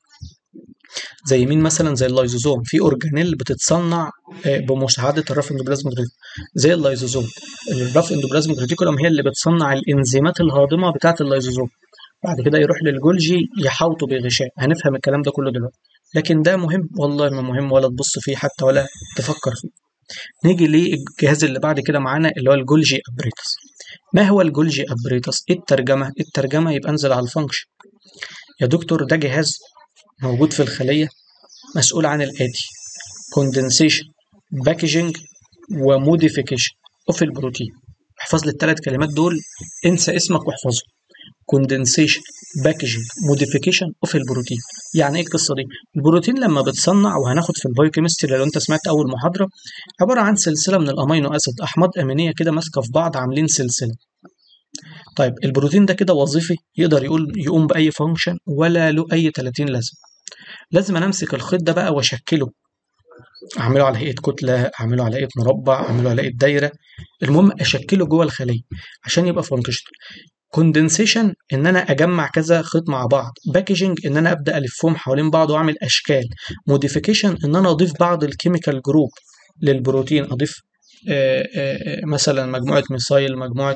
زي مين مثلا زي اللايزوزوم في اورجانيل بتتصنع بمساعده الرف اندوبلازميك ريتيكولوم زي اللايزوزوم الرف اندوبلازميك ريتيكولوم هي اللي بتصنع الانزيمات الهاضمه بتاعه اللايزوزوم بعد كده يروح للجولجي يحاوطه بغشاء هنفهم الكلام ده كله دلوقتي لكن ده مهم والله ما مهم ولا تبص فيه حتى ولا تفكر فيه نيجي للجهاز اللي بعد كده معانا اللي هو الجولجي ابريتس ما هو الجولجي ابريتس ايه الترجمه الترجمه يبقى انزل على الفانكشن يا دكتور ده جهاز موجود في الخلية مسؤول عن الآتي كوندنسيشن باكجينج وموديفيكيشن اوف البروتين احفظ لي الثلاث كلمات دول انسى اسمك واحفظهم كوندنسيشن باكجينج موديفيكيشن اوف البروتين يعني ايه القصه دي البروتين لما بتصنع وهناخد في البايوكيمستري لو انت سمعت اول محاضره عباره عن سلسله من الامينو اسيد احماض امينيه كده ماسكه في بعض عاملين سلسله طيب البروتين ده كده وظيفي يقدر يقول يقوم باي فانكشن ولا له اي 30 لازمه لازم انا امسك الخيط ده بقى واشكله اعمله على هيئه كتله اعمله على هيئه مربع اعمله على هيئه دايره المهم اشكله جوه الخليه عشان يبقى فانكشنال كوندنسيشن ان انا اجمع كذا خيط مع بعض باكجينج ان انا ابدا الفهم حوالين بعض واعمل اشكال موديفيكيشن ان انا اضيف بعض الكيميكال جروب للبروتين اضيف آآ آآ مثلا مجموعه ميثايل مجموعه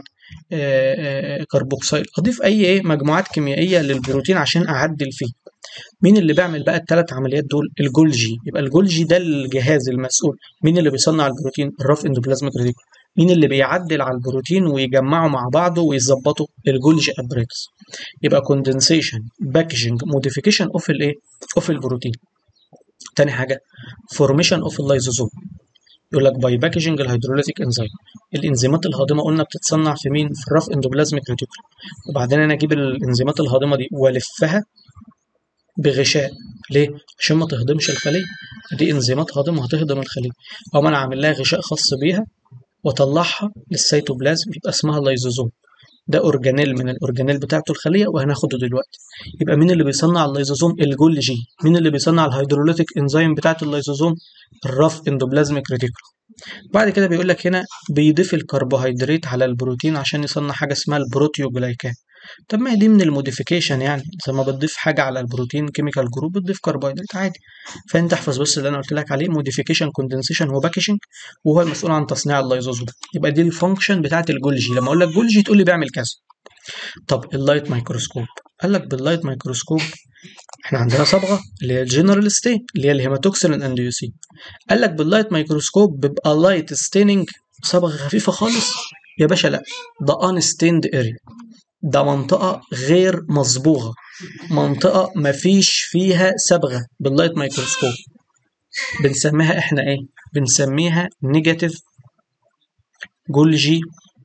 كربوكسيل اضيف اي ايه مجموعات كيميائيه للبروتين عشان اعدل فيه مين اللي بيعمل بقى الثلاث عمليات دول الجولجي يبقى الجولجي ده الجهاز المسؤول مين اللي بيصنع البروتين الرف اندوبلازميك ريتيكول مين اللي بيعدل على البروتين ويجمعه مع بعضه ويظبطه الجولجي ابريتس يبقى كوندنسيشن باكجينج موديفيكيشن اوف الايه اوف البروتين تاني حاجه فورميشن اوف اللايزوزوم يقول لك باي باكجينج الهيدروليتيك انزيم الانزيمات الهاضمه قلنا بتتصنع في مين في الرف اندوبلازميك ريتيكول وبعدين انا اجيب الانزيمات الهاضمه دي والفها بغشاء ليه؟ عشان ما تهضمش الخليه دي انزيمات هاضمه هتهضم الخليه او انا عامل لها غشاء خاص بيها واطلعها للسيتوبلازم يبقى اسمها لايزوزوم ده اورجانيل من الاورجانيل بتاعته الخليه وهناخده دلوقتي يبقى مين اللي بيصنع اللايزوزوم الجولجي مين اللي بيصنع الهيدروليتيك انزيم بتاعه اللايزوزوم الرف اندوبلازميك ريتيكولوم بعد كده بيقول لك هنا بيضيف الكربوهيدرات على البروتين عشان يصنع حاجه اسمها البروتيوجلايكان طب ما هي دي من الموديفيكيشن يعني زي ما بتضيف حاجه على البروتين كيميكال جروب بتضيف كربوهيدرات عادي فانت احفظ بس اللي انا قلت لك عليه موديفيكيشن كوندنسيشن وباكجنج وهو المسؤول عن تصنيع اللايزوزوم يبقى دي الفانكشن بتاعه الجولجي لما اقول لك جولجي تقول لي بيعمل كذا طب اللايت مايكروسكوب قال لك باللايت مايكروسكوب احنا عندنا صبغه اللي هي الجنرال ستين اللي هي الهيماتوكسين انديوسين قال لك باللايت مايكروسكوب بيبقى لايت ستيننج صبغه خفيفه خالص يا باشا لا ده ان ستيند اريا ده منطقة غير مصبوغة منطقة مفيش فيها صبغة باللايت مايكروسكوب بنسميها احنا ايه بنسميها نيجاتيف جولجي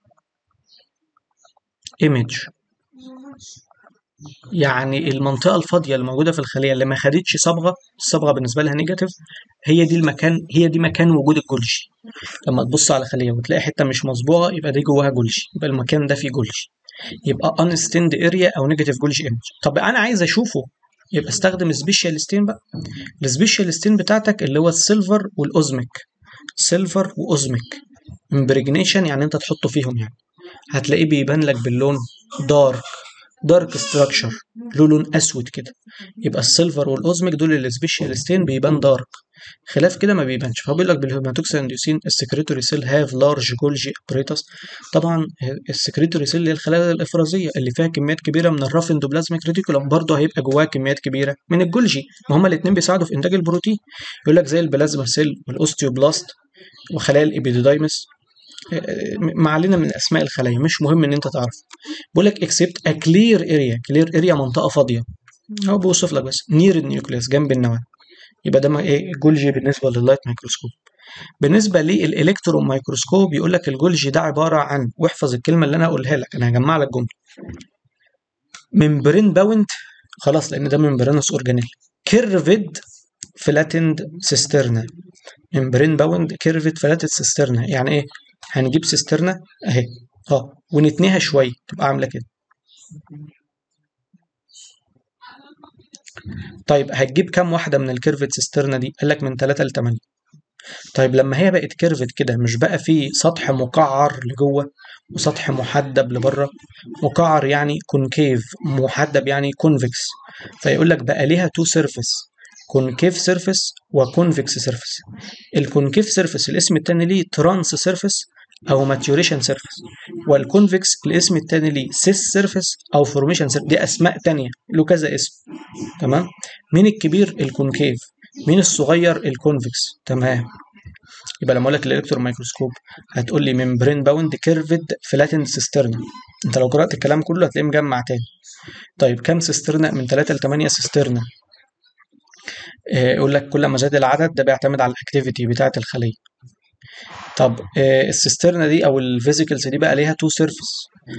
ايمج يعني المنطقة الفاضية اللي موجودة في الخلية اللي ما خدتش صبغة الصبغة بالنسبة لها نيجاتيف هي دي المكان هي دي مكان وجود الجولجي لما تبص على خلية وتلاقي حتة مش مصبوغة يبقى دي جواها جولجي يبقى المكان ده فيه جولجي يبقى unstained area او نيجاتيف جولجي ايمج طب انا عايز اشوفه يبقى استخدم سبيشال ستين بقى السبيشال ستين بتاعتك اللي هو السيلفر والاوزميك سيلفر واوزميك امبريجنيشن يعني انت تحطه فيهم يعني هتلاقيه بيبان لك باللون دارك دارك ستراكشر له لون اسود كده يبقى السيلفر والاوزميك دول السبيشال ستين بيبان دارك خلاف كده ما بيبانش فبيقول لك بالهيماتوكسين انديوسين السكريتوري سيل هاف لارج جولجي ابريتس طبعا السكريتوري سيل هي الخلايا الافرازيه اللي فيها كميات كبيره من الرف اندوبلازميك ريتيكولوم برضه هيبقى جواها كميات كبيره من الجولجي ما هما الاثنين بيساعدوا في انتاج البروتين يقول لك زي البلازما سيل والاوستيوبلاست وخلايا الابيديدايمس ما علينا من اسماء الخلايا مش مهم ان انت تعرف بيقول لك اكسبت ا كلير اريا كلير اريا منطقه فاضيه هو بيوصف لك بس نير النيوكليوس جنب النواه يبقى ده ايه جولجي بالنسبه لللايت مايكروسكوب بالنسبه للالكترون مايكروسكوب يقول لك الجولجي ده عباره عن واحفظ الكلمه اللي انا هقولها لك انا هجمع لك جمله ممبرين باوند خلاص لان ده ممبرينوس اورجانيل كيرفيد فلاتند سيسترنا ممبرين باوند كيرفيد فلاتد سيسترنا يعني ايه هنجيب سيسترنا اهي اه ونتنيها شويه تبقى عامله كده طيب هتجيب كام واحده من الكيرفت سيسترنا دي قال لك من 3 ل 8 طيب لما هي بقت كيرفت كده مش بقى في سطح مقعر لجوه وسطح محدب لبره مقعر يعني كونكيف محدب يعني كونفكس فيقول لك بقى ليها تو سيرفيس كونكيف سيرفيس وكونفكس سيرفيس الكونكيف سيرفيس الاسم التاني ليه ترانس سيرفيس او ماتيوريشن سيرفيس والكونفكس الاسم التاني ليه سيس سيرفيس او فورميشن سيرفيس دي اسماء تانية له كذا اسم تمام مين الكبير الكونكيف مين الصغير الكونفكس تمام يبقى لما اقول لك الالكترون مايكروسكوب هتقول لي ممبرين باوند كيرفد فلاتند سيسترنا انت لو قرات الكلام كله هتلاقيه مجمع تاني طيب كام سيسترنا من 3 ل 8 سيسترنا يقول لك كل ما زاد العدد ده بيعتمد على الاكتيفيتي بتاعه الخليه طب السيسترنا دي او الفيزيكلز دي بقى ليها تو سيرفيس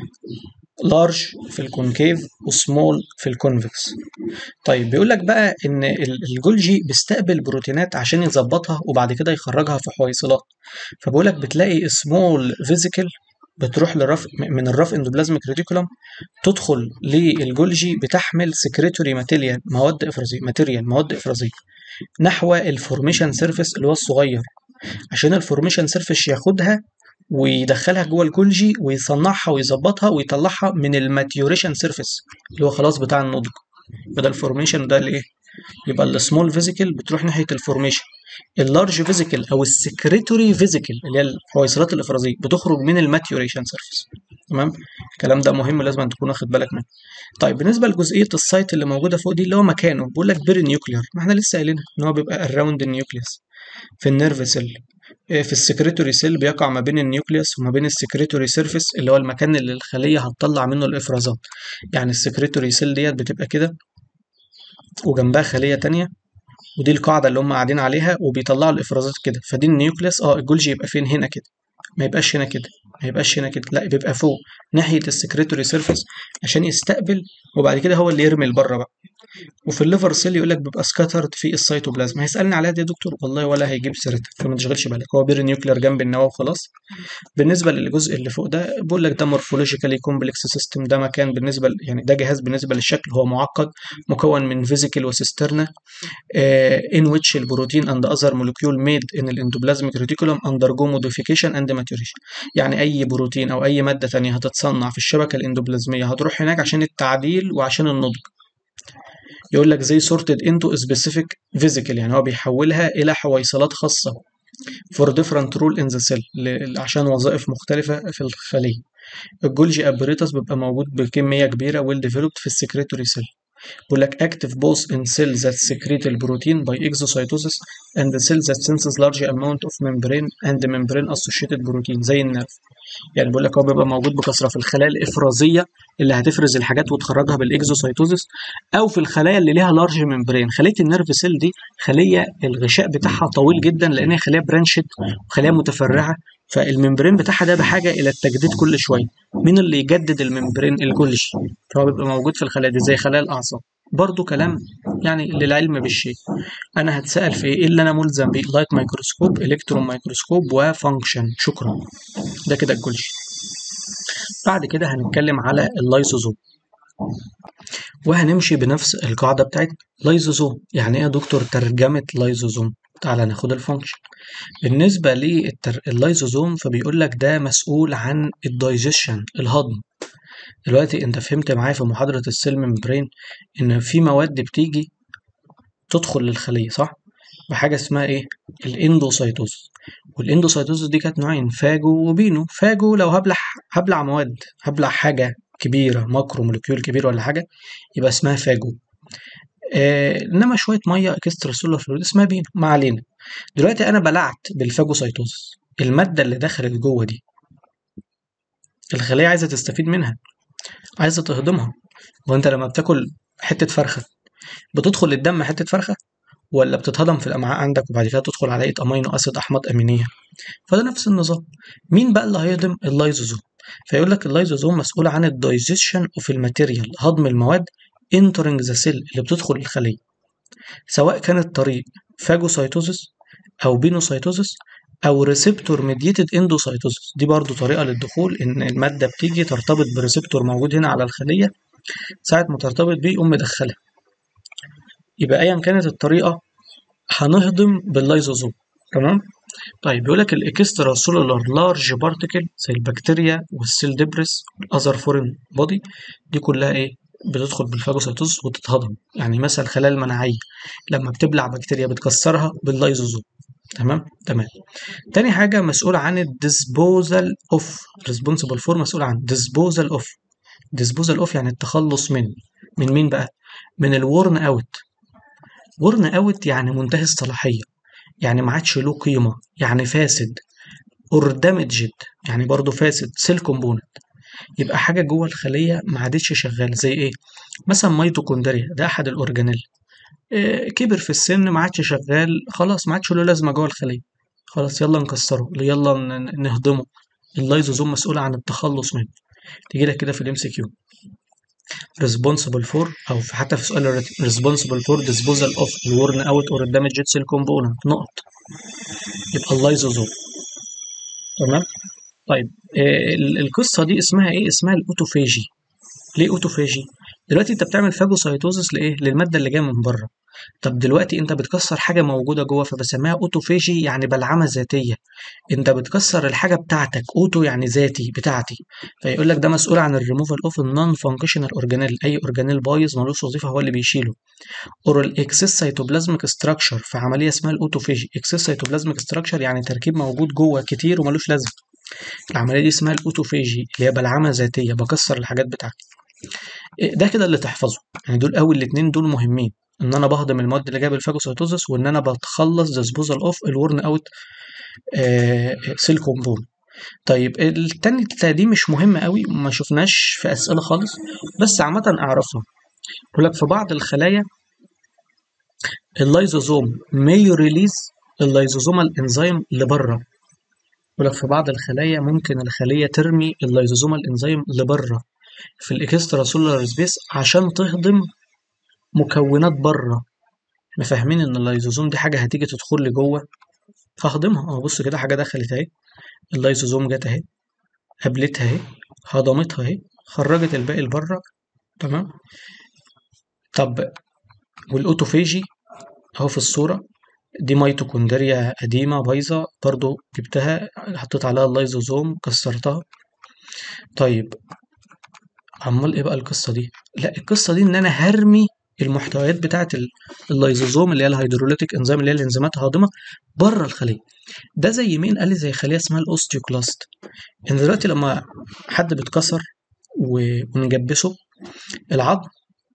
لارج في الكونكيف وسمول في الكونفكس طيب بيقول لك بقى ان الجولجي بيستقبل بروتينات عشان يظبطها وبعد كده يخرجها في حويصلات فبيقول لك بتلاقي سمول فيزيكل بتروح للرف من الرف اندوبلازميك ريتيكولوم تدخل للجولجي بتحمل سكريتوري ماتيريال مواد افرازيه ماتيريال مواد افرازيه نحو الفورميشن سيرفيس اللي هو الصغير عشان الفورميشن سيرفيس ياخدها ويدخلها جوه الجولجي ويصنعها ويظبطها ويطلعها من الماتيوريشن سيرفيس اللي هو خلاص بتاع النضج بدل الفورميشن ده الايه يبقى السمول فيزيكل بتروح ناحيه الفورميشن اللارج فيزيكل او السكريتوري فيزيكل اللي هي الحويصلات الافرازيه بتخرج من الماتيوريشن سيرفيس تمام الكلام ده مهم لازم تكون واخد بالك منه طيب بالنسبه لجزئيه السايت اللي موجوده فوق دي اللي هو مكانه بيقول لك بيري نيوكلير ما احنا لسه قايلينها ان هو بيبقى اراوند النيوكليوس في النيرف سيل في السكريتوري سيل بيقع ما بين النيوكليوس وما بين السكريتوري سيرفيس اللي هو المكان اللي الخليه هتطلع منه الافرازات يعني السكريتوري سيل ديت بتبقى كده وجنبها خليه تانية ودي القاعده اللي هم قاعدين عليها وبيطلعوا الافرازات كده فدي النيوكليوس اه الجولجي يبقى فين هنا كده ما يبقاش هنا كده ما يبقاش هنا كده لا بيبقى فوق ناحيه السكريتوري سيرفيس عشان يستقبل وبعد كده هو اللي يرمي لبره بقى وفي الليفر سيل يقول لك بيبقى سكاترد في السيتوبلازم هيسالني عليها دي يا دكتور والله ولا هيجيب سيرتها فما تشغلش بالك هو بير نيوكلير جنب النواه وخلاص بالنسبه للجزء اللي فوق ده بقول لك ده مورفولوجيكالي كومبلكس سيستم ده مكان بالنسبه ل- يعني ده جهاز بالنسبه للشكل هو معقد مكون من فيزيكال وسيسترنا in which البروتين and other molecule made in الendoplasmic reticulum undergo modification and maturation يعني اي بروتين او اي ماده ثانيه هتتصنع في الشبكه الاندوبلازميه هتروح هناك عشان التعديل وعشان النضج يقول لك زي sorted into specific vesicle يعني هو بيحولها الى حويصلات خاصه for different role in the cell ل- عشان وظائف مختلفه في الخليه الجولجي ابريتس بيبقى موجود بكميه كبيره ويل ديفلوبد في السكريتوري سيل بيقول لك active both in cells that secrete البروتين by exocytosis and the cells that senses large amount of membrane and membrane associated protein زي النرف يعني بيقول لك هو بيبقى موجود بكثره في الخلايا الافرازيه اللي هتفرز الحاجات وتخرجها بالاكزوسايتوزس او في الخلايا اللي ليها لارج ممبرين خليه النيرف سيل دي خليه الغشاء بتاعها طويل جدا لان هي خليه برانشد وخليه متفرعه فالممبرين بتاعها ده بحاجه الى التجديد كل شويه مين اللي يجدد الممبرين الجولجي فهو بيبقى موجود في الخلايا دي زي خلايا الاعصاب برضو كلام يعني للعلم بالشيء انا هتسال في ايه إيه اللي انا ملزم بيه لايت مايكروسكوب الكترون مايكروسكوب وفانكشن شكرا ده كده الجولجي بعد كده هنتكلم على اللايسوزوم وهنمشي بنفس القاعدة بتاعتنا لايزوزوم يعني ايه يا دكتور ترجمة لايزوزوم تعالى ناخد الفانكشن بالنسبة لللايزوزوم فبيقول لك ده مسؤول عن الدايجيشن الهضم دلوقتي انت فهمت معايا في محاضرة السيل ممبرين ان في مواد بتيجي تدخل للخلية صح بحاجة اسمها ايه الاندوسايتوز والاندوسايتوز دي كانت نوعين فاجو وبينو فاجو لو هبلع هبلع مواد هبلع حاجة كبيرة ماكرو مولكيول كبير ولا حاجة يبقى اسمها فاجو آه انما شوية مية اكسترا سولار فلويد اسمها بينو ما علينا دلوقتي انا بلعت بالفاجوسايتوز المادة اللي دخلت جوه دي الخلية عايزة تستفيد منها عايزة تهضمها وانت لما بتاكل حتة فرخة بتدخل الدم حتة فرخة ولا بتتهضم في الامعاء عندك وبعد كده تدخل على ايه امينو اسيد احماض امينيه فده نفس النظام مين بقى اللي هيهضم اللايزوزوم فيقول لك اللايزوزوم مسؤول عن الدايجيشن اوف الماتيريال هضم المواد entering ذا سيل اللي بتدخل الخليه سواء كانت طريق فاجوسايتوزس او بينوسايتوزس او ريسبتور ميديتد اندوسايتوزس دي برضو طريقه للدخول ان الماده بتيجي ترتبط بريسبتور موجود هنا على الخليه ساعه ما ترتبط بيه يقوم مدخلها يبقى ايا كانت الطريقه هنهضم باللايزوزوم تمام طيب بيقول لك الاكسترا سولولار لارج بارتيكل زي البكتيريا والسيل ديبريس والاذر فورين بودي دي كلها ايه بتدخل بالفاجوسيتوز وتتهضم يعني مثلا الخلايا المناعيه لما بتبلع بكتيريا بتكسرها باللايزوزوم تمام تمام تاني حاجه مسؤول عن الديسبوزال اوف ريسبونسبل فور مسؤول عن ديسبوزال اوف ديسبوزال اوف يعني التخلص من من مين بقى من الورن اوت ورن اوت يعني منتهي الصلاحيه يعني ما عادش له قيمه يعني فاسد اور دامجد يعني برضه فاسد سيل كومبوننت يبقى حاجه جوه الخليه ما عادتش شغاله زي ايه مثلا ميتوكوندريا ده احد الاورجانيل إيه كبر في السن ما عادش شغال خلاص ما عادش له لازمه جوه الخليه خلاص يلا نكسره يلا ن- نهضمه اللايزوزوم مسؤول عن التخلص منه تيجي لك كده في الام سي كيو responsible for او في حتى في سؤال الريت- responsible for disposal of الورن اوت اور damaged cell component نقط يبقى اللايزوزوم تمام طيب آه ال- القصه دي اسمها ايه اسمها الاوتوفاجي ليه اوتوفاجي دلوقتي انت بتعمل فاجوسايتوزس لايه للماده اللي جايه من بره طب دلوقتي انت بتكسر حاجه موجوده جوه فبسميها اوتوفاجي يعني بلعمه ذاتيه انت بتكسر الحاجه بتاعتك اوتو يعني ذاتي بتاعتي فيقول لك ده مسؤول عن الريموفال اوف النون فانكشنال اورجانيل اي اورجانيل بايظ ملوش وظيفه هو اللي بيشيله اور الاكسس سيتوبلازميك ستراكشر في عمليه اسمها الاوتوفاجي اكسس سيتوبلازميك ستراكشر يعني تركيب موجود جوه كتير وملوش لازمه العمليه دي اسمها الاوتوفاجي اللي هي بلعمه ذاتيه بكسر الحاجات بتاعتي إيه ده كده اللي تحفظه يعني دول اول الاتنين دول مهمين ان انا بهضم المواد اللي جايه بالفاجوسيتوزس وان انا بتخلص ديسبوزال اوف الورن اوت سيل كومبون طيب التاني دي مش مهمه قوي ما شفناش في اسئله خالص بس عامه اعرفها يقول لك في بعض الخلايا اللايزوزوم may release اللايزوزومال انزيم لبره يقول لك في بعض الخلايا ممكن الخليه ترمي اللايزوزومال انزيم لبره في الاكسترا سولار سبيس عشان تهضم مكونات بره احنا فاهمين ان اللايزوزوم دي حاجه هتيجي تدخل لي جوه ههضمها اهو بص كده حاجه دخلت اهي اللايزوزوم جت اهي قابلتها اهي هضمتها اهي خرجت الباقي لبره تمام طب والاوتوفيجي اهو في الصوره دي ميتوكوندريا قديمه بايظه برضو جبتها حطيت عليها اللايزوزوم كسرتها طيب امال ايه بقى القصه دي لا القصه دي ان انا هرمي المحتويات بتاعه ال- اللايزوزوم اللي هي الهيدروليتيك انزيم اللي هي الانزيمات الهاضمه بره الخليه ده زي مين قال لي زي خليه اسمها الاوستيوكلاست ان دلوقتي لما حد بيتكسر و- ونجبسه العظم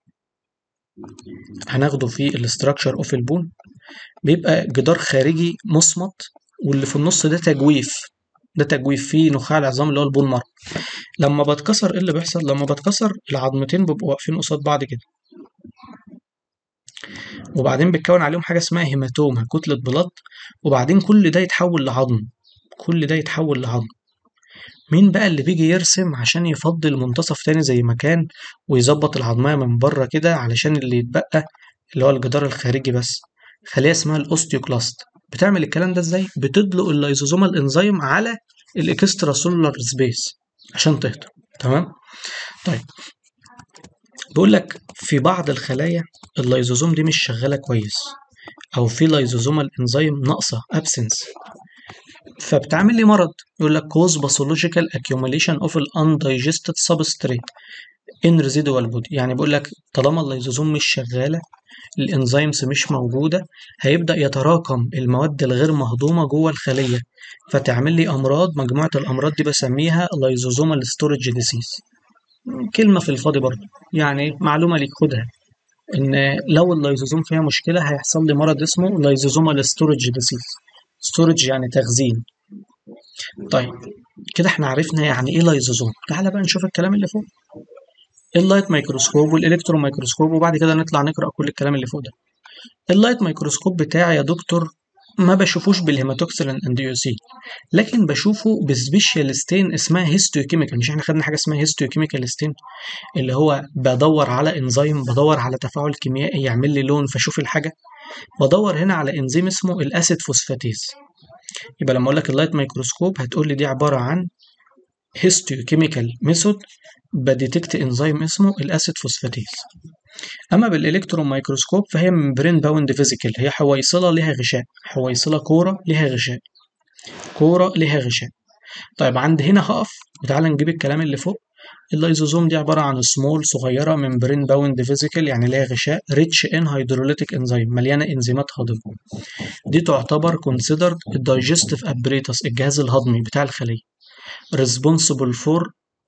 هناخده في الاستراكشر اوف البون بيبقى جدار خارجي مصمت واللي في النص ده تجويف ده تجويف فيه نخاع العظام اللي هو البون مارو لما بتكسر ايه اللي بيحصل لما بتكسر العظمتين بيبقوا واقفين قصاد بعض كده وبعدين بتكون عليهم حاجه اسمها هيماتوما كتله بلط وبعدين كل ده يتحول لعظم كل ده يتحول لعظم مين بقى اللي بيجي يرسم عشان يفضي المنتصف تاني زي ما كان ويظبط العظمية من بره كده علشان اللي يتبقى اللي هو الجدار الخارجي بس خلية اسمها الاوستيوكلاست بتعمل الكلام ده ازاي بتدلق اللايزوزومال انزيم على الاكسترا سولار سبيس عشان تهضم تمام طيب بيقول لك في بعض الخلايا اللايزوزوم دي مش شغاله كويس او في لايزوزومال انزيم ناقصه ابسنس فبتعمل لي مرض يقول لك cause pathological accumulation of an undigested substrate in residual body يعني بيقول لك طالما اللايزوزوم مش شغاله الانزيمز مش موجوده هيبدا يتراكم المواد الغير مهضومه جوه الخليه فتعمل لي امراض مجموعه الامراض دي بسميها لايزوزومال ستورج ديسيز كلمه في الفاضي برضه يعني معلومه ليك خدها ان لو اللايزوزوم فيها مشكله هيحصل لي مرض اسمه لايزوزومال ستورج ديسيز ستورج يعني تخزين طيب كده احنا عرفنا يعني ايه لايزوزوم تعالى بقى نشوف الكلام اللي فوق اللايت مايكروسكوب والالكترون مايكروسكوب وبعد كده نطلع نقرا كل الكلام اللي فوق ده اللايت مايكروسكوب بتاعي يا دكتور ما بشوفوش بالهيماتوكسلين اند يو سي لكن بشوفه بسبيشال ستين اسمها هيستوكيميكال مش احنا خدنا حاجه اسمها هيستوكيميكال ستين اللي هو بدور على انزيم بدور على تفاعل كيميائي يعمل لي لون فاشوف الحاجه بدور هنا على انزيم اسمه الاسيد فوسفاتيز يبقى لما اقول لك اللايت مايكروسكوب هتقول لي دي عباره عن هيستوكيميكال ميثود بديتكت انزيم اسمه الاسيد فوسفاتيز اما بالالكترون مايكروسكوب فهي ممبرين باوند فيزيكال هي حويصله لها غشاء حويصله كوره لها غشاء كوره لها غشاء طيب عند هنا هقف وتعالى نجيب الكلام اللي فوق اللايزوزوم دي عباره عن سمول صغيره ممبرين باوند فيزيكال يعني لها غشاء ريتش ان هيدروليتيك انزيم مليانه انزيمات هاضمه دي تعتبر كونسيدرد الدايجستيف ابريتس الجهاز الهضمي بتاع الخليه responsible for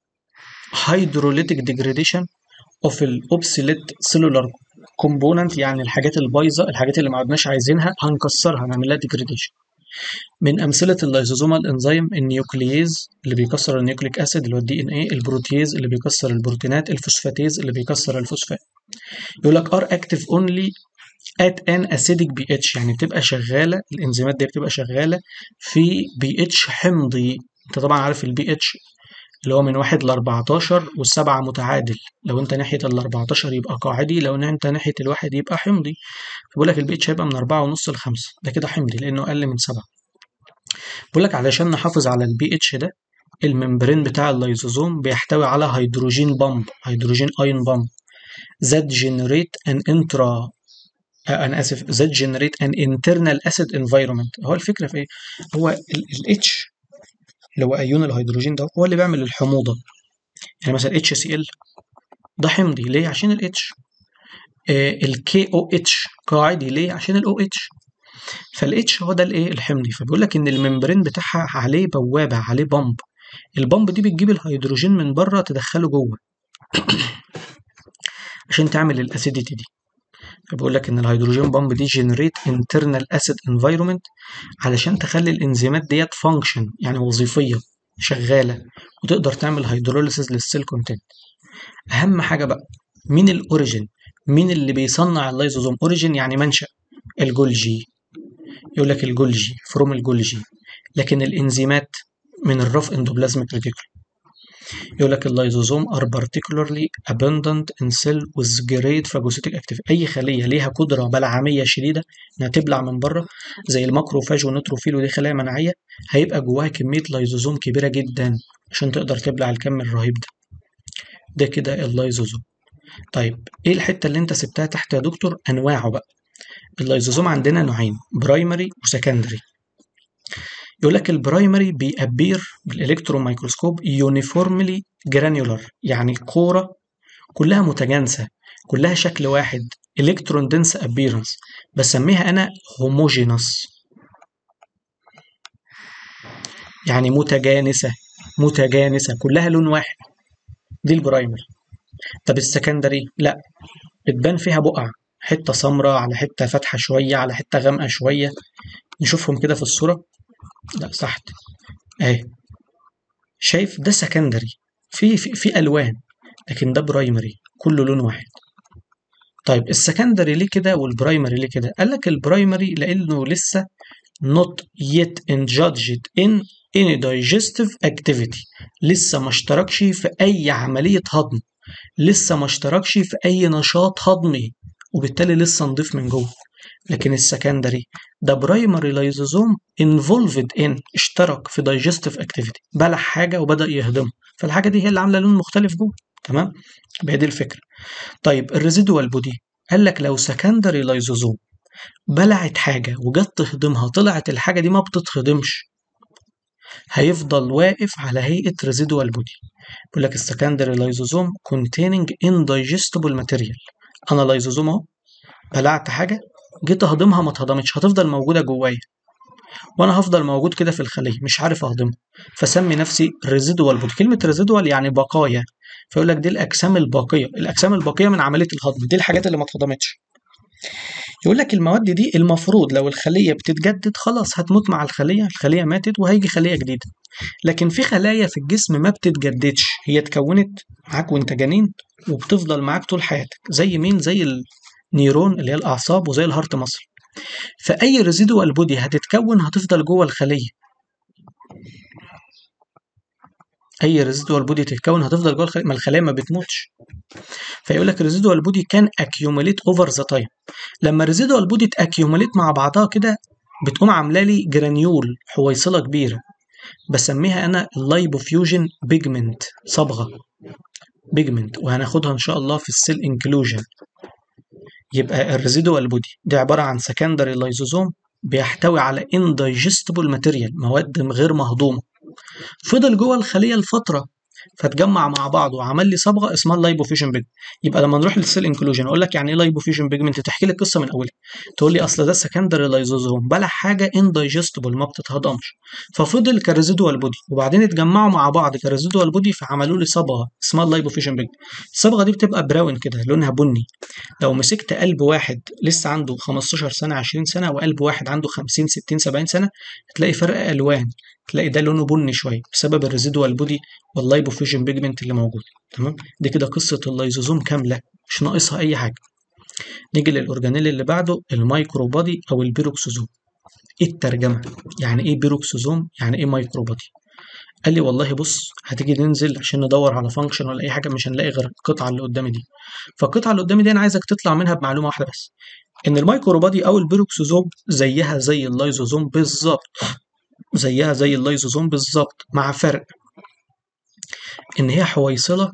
hydrolytic degradation of الاوبسيليت سيلولار كومبوننت يعني الحاجات البايظه الحاجات اللي ما عدناش عايزينها هنكسرها هنعمل لها ديجريديشن من امثله اللايزوزومال انزيم النيوكلييز اللي بيكسر النيوكليك اسيد اللي هو الدي ان اي البروتيز اللي بيكسر البروتينات الفوسفاتيز اللي بيكسر الفوسفات يقول لك ار اكتف اونلي ات ان اسيدك بي اتش يعني بتبقى شغاله الانزيمات دي بتبقى شغاله في بي اتش حمضي انت طبعا عارف البي اتش اللي هو من واحد ل 14 والسبعة متعادل لو انت ناحية ال 14 يبقى قاعدي لو انت ناحية الواحد يبقى حمضي فبقول لك البي اتش هيبقى من أربعة ونص لخمسة ده كده حمضي لأنه أقل من سبعة بقول لك علشان نحافظ على البي اتش ده الممبرين بتاع اللايزوزوم بيحتوي على هيدروجين بامب هيدروجين ايون بامب that generate an intra آه، انا اسف that generate an internal acid environment هو الفكره في ايه هو الاتش اللي هو ايون الهيدروجين ده هو اللي بيعمل الحموضه يعني مثلا اتش سي ال ده حمضي ليه عشان الاتش الكي او اتش قاعدي ليه عشان الاو اتش فالاتش هو ده الايه الحمضي فبيقول لك ان الممبرين بتاعها عليه بوابه عليه بامب البامب دي بتجيب الهيدروجين من بره تدخله جوه عشان تعمل الاسيديتي دي فبيقول لك ان الهيدروجين بامب دي جنريت انترنال اسيد انفايرمنت علشان تخلي الانزيمات ديت فانكشن يعني وظيفيه شغاله وتقدر تعمل هيدروليسيس للسيل كونتنت اهم حاجه بقى مين الاوريجين مين اللي بيصنع اللايزوزوم اوريجين يعني منشا الجولجي يقول لك الجولجي فروم الجولجي لكن الانزيمات من الرف اندوبلازميك ريتيكول يقول لك اللايزوزوم are particularly abundant in cell with great phagocytic activity اي خليه ليها قدره بلعاميه شديده انها تبلع من بره زي الماكروفاج والنيتروفيل ودي خلايا مناعيه هيبقى جواها كميه لايزوزوم كبيره جدا عشان تقدر تبلع الكم الرهيب ده ده كده اللايزوزوم طيب ايه الحته اللي انت سبتها تحت يا دكتور انواعه بقى اللايزوزوم عندنا نوعين برايمري وسكندري يقول لك البرايمري بيأبير بالالكترون مايكروسكوب يونيفورملي جرانيولار يعني كوره كلها متجانسه كلها شكل واحد الكترون دنس ابيرنس بسميها انا هوموجينوس يعني متجانسه متجانسه كلها لون واحد دي البرايمري طب السكندري لا بتبان فيها بقع حته سمراء على حته فاتحه شويه على حته غامقه شويه نشوفهم كده في الصوره لا تحت اهي شايف ده سكندري في في, في الوان لكن ده برايمري كله لون واحد طيب السكندري ليه كده والبرايمري ليه كده قال لك البرايمري لانه لسه not yet judged in any digestive activity لسه ما اشتركش في اي عمليه هضم لسه ما اشتركش في اي نشاط هضمي وبالتالي لسه نضيف من جوه لكن السكندري ده برايمري لايزوزوم انفولفد ان اشترك في دايجستيف اكتيفيتي بلع حاجه وبدا يهضمها فالحاجه دي هي اللي عامله لون مختلف جوه تمام يبقى دي الفكره طيب الريزيدوال بودي قال لك لو سكندري لايزوزوم بلعت حاجه وجت تهضمها طلعت الحاجه دي ما بتتهضمش هيفضل واقف على هيئه ريزيدوال بودي بيقول لك السكندري لايزوزوم containing indigestible material انا لايزوزوم اهو بلعت حاجه جيت اهضمها ما اتهضمتش هتفضل موجوده جوايا وانا هفضل موجود كده في الخليه مش عارف اهضمها فسمي نفسي ريزيدوال بودي كلمه ريزيدوال يعني بقايا فيقول لك دي الاجسام الباقيه الاجسام الباقيه من عمليه الهضم دي الحاجات اللي ما اتهضمتش يقول لك المواد دي المفروض لو الخليه بتتجدد خلاص هتموت مع الخليه الخليه ماتت وهيجي خليه جديده لكن في خلايا في الجسم ما بتتجددش هي اتكونت معاك وانت جنين وبتفضل معاك طول حياتك زي مين زي النيرون اللي هي الاعصاب وزي الهارت مصل فاي ريزيدوال بودي هتتكون هتفضل جوه الخليه اي ريزيدوال بودي تتكون هتفضل جوه الخليه ما الخليه ما بتموتش فيقول لك ريزيدوال بودي كان اكيوميليت اوفر ذا تايم لما ريزيدوال بودي تاكيوميليت مع بعضها كده بتقوم عامله لي جرانيول حويصله كبيره بسميها انا اللايبوفيوجن بيجمنت صبغه بيجمنت وهناخدها ان شاء الله في السيل انكلوجن يبقى الريزيدوال بودي دي عباره عن سكندري لايزوزوم بيحتوي على اندايجستبل ماتيريال مواد غير مهضومه فضل جوه الخليه لفتره فتجمع مع بعض وعمل لي صبغه اسمها اللايبوفيجن بيجمنت يبقى لما نروح للسيل انكلوجن اقول لك يعني ايه لايبوفيجن بيجمنت تحكي لي القصه من اولها تقول لي اصل ده سكندري لايزوزوم بلع حاجه اندايجستبل ما بتتهضمش ففضل كريزيدوال بودي وبعدين اتجمعوا مع بعض كريزيدوال بودي فعملوا لي صبغه اسمها اللايبوفيجن بيجمنت الصبغه دي بتبقى براون كده لونها بني لو مسكت قلب واحد لسه عنده 15 سنه 20 سنه وقلب واحد عنده 50 60 70 سنه هتلاقي فرق الوان تلاقي ده لونه بني شويه بسبب الريزيدوال بودي واللايبوفيجن بيجمنت اللي موجود تمام دي كده قصه اللايزوزوم كامله مش ناقصها اي حاجه نيجي للاورجانيل اللي بعده المايكرو بودي او البيروكسوزوم ايه الترجمه يعني ايه بيروكسوزوم يعني ايه مايكرو بودي قال لي والله بص هتيجي ننزل عشان ندور على فانكشن ولا اي حاجه مش هنلاقي غير القطعه اللي قدامي دي فالقطعه اللي قدامي دي انا عايزك تطلع منها بمعلومه واحده بس ان المايكرو بودي او البيروكسوزوم زيها زي اللايزوزوم بالظبط زيها زي اللايزوزوم بالظبط مع فرق ان هي حويصله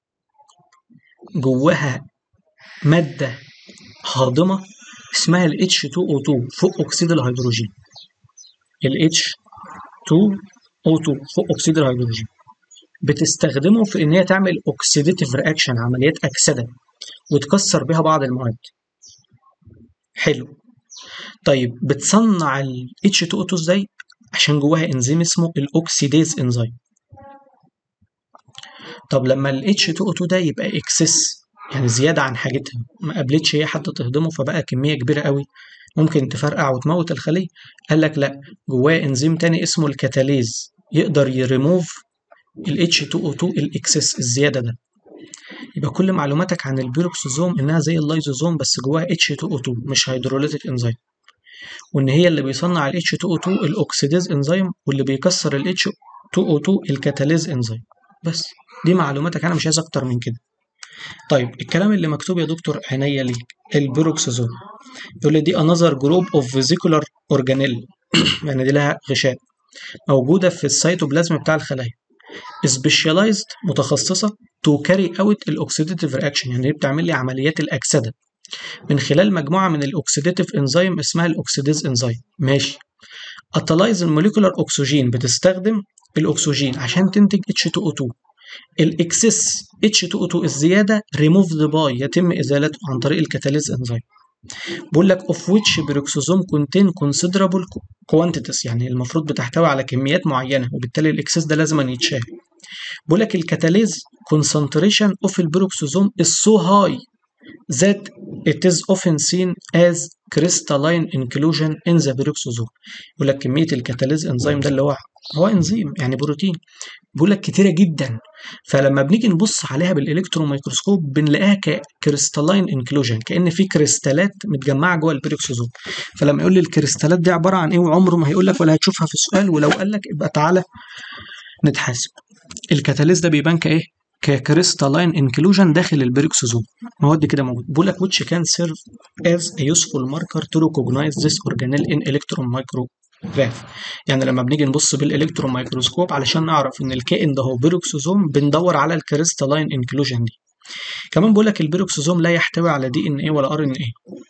جواها ماده هاضمه اسمها ال H2O2 فوق اكسيد الهيدروجين ال H2O2 فوق اكسيد الهيدروجين بتستخدمه في ان هي تعمل اوكسيديتيف رياكشن عمليات اكسده وتكسر بها بعض المواد حلو طيب بتصنع ال H2O2 ازاي عشان جواها انزيم اسمه الاوكسيديز انزيم طب لما ال H2O2 ده يبقى اكسس يعني زياده عن حاجتها ما قابلتش هي حد تهضمه فبقى كميه كبيره قوي ممكن تفرقع وتموت الخليه قال لك لا جواه انزيم تاني اسمه الكتاليز يقدر يريموف ال H2O2 الاكسس الزياده ده يبقى كل معلوماتك عن البيروكسوزوم انها زي اللايزوزوم بس جواها H2O2 مش هيدروليتيك انزيم وان هي اللي بيصنع ال H2O2 الاوكسيديز انزيم واللي بيكسر ال H2O2 الكتاليز انزيم بس دي معلوماتك انا مش عايز اكتر من كده طيب الكلام اللي مكتوب يا دكتور عينيا ليك البيروكسيزوم يقول لي دي another group of vesicular organelle يعني دي لها غشاء موجودة في السيتوبلازم بتاع الخلايا specialized متخصصة to carry out الأوكسيديتيف reaction يعني هي بتعمل لي عمليات الأكسدة من خلال مجموعة من الأوكسيديتيف انزيم اسمها الأوكسيديز انزيم ماشي اتلايز الموليكولار أكسجين بتستخدم الأكسجين عشان تنتج H2O2 الاكسس H2O2 الزيادة removed by يتم إزالته عن طريق الكاتاليز انزيم بقول لك of which peroxisome contain considerable quantities يعني المفروض بتحتوي على كميات معينة وبالتالي الاكسس ده لازم يتشال بقول لك الكاتاليز concentration of البيروكسوزوم is so high that it is often seen as crystalline inclusion in the peroxisome يقول لك كمية الكاتاليز انزيم ده اللي هو هو انزيم يعني بروتين بيقول لك كتيرة جدا فلما بنيجي نبص عليها بالالكترون ميكروسكوب بنلاقيها ككريستالاين انكلوجن كان في كريستالات متجمعه جوه البيروكسوزوم فلما يقول لي الكريستالات دي عباره عن ايه وعمره ما هيقول لك ولا هتشوفها في السؤال ولو قال لك يبقى تعالى نتحاسب الكاتاليز ده بيبان كايه ككريستالاين انكلوجن داخل البيروكسوزوم مواد كده موجود بيقول لك which can serve as a useful marker to recognize this organelle in electron micrograph يعني لما بنيجي نبص بالالكترون ميكروسكوب علشان نعرف ان الكائن ده هو بيروكسوزوم بندور على الكريستالاين انكلوجن دي كمان بيقول لك البيروكسوزوم لا يحتوي على دي ان ايه ولا ار ان ايه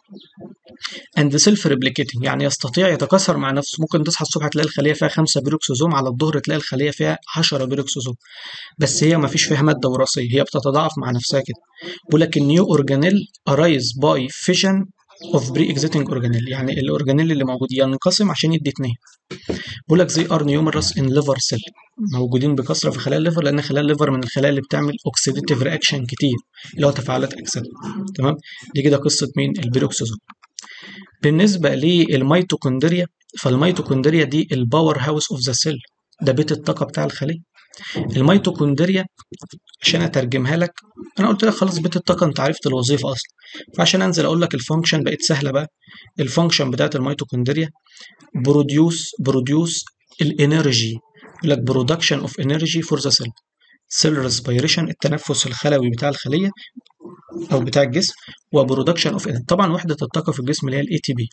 اند سيلف ريبليكيتنج يعني يستطيع يتكاثر مع نفسه ممكن تصحى الصبح تلاقي الخليه فيها 5 بيروكسوزوم على الظهر تلاقي الخليه فيها 10 بيروكسوزوم بس هي ما فيش فيها ماده وراثيه هي بتتضاعف مع نفسها كده بيقول لك النيو اورجانيل ارايز باي فيجن اوف بري اكزيتنج اورجانيل يعني الاورجانيل اللي موجود ينقسم عشان يدي اثنين بيقول لك زي ار نيومرس ان ليفر سيل موجودين بكثره في خلايا الليفر لان خلايا الليفر من الخلايا اللي بتعمل اوكسيديتيف رياكشن كتير اللي هو تفاعلات اكسده تمام دي كده قصه مين البيروكسوزوم بالنسبه للميتوكوندريا فالميتوكوندريا دي الباور هاوس اوف ذا سيل ده بيت الطاقه بتاع الخليه الميتوكوندريا عشان اترجمها لك انا قلت لك خلاص بيت الطاقه انت عرفت الوظيفه اصلا فعشان انزل اقول لك الفانكشن بقت سهله بقى الفانكشن بتاعت الميتوكوندريا بروديوس بروديوس الانرجي يقول لك برودكشن اوف انرجي فور ذا سيل سيل ريسبيريشن التنفس الخلوي بتاع الخليه او بتاع الجسم وبرودكشن اوف طبعا وحده الطاقه في الجسم اللي هي الاي تي بي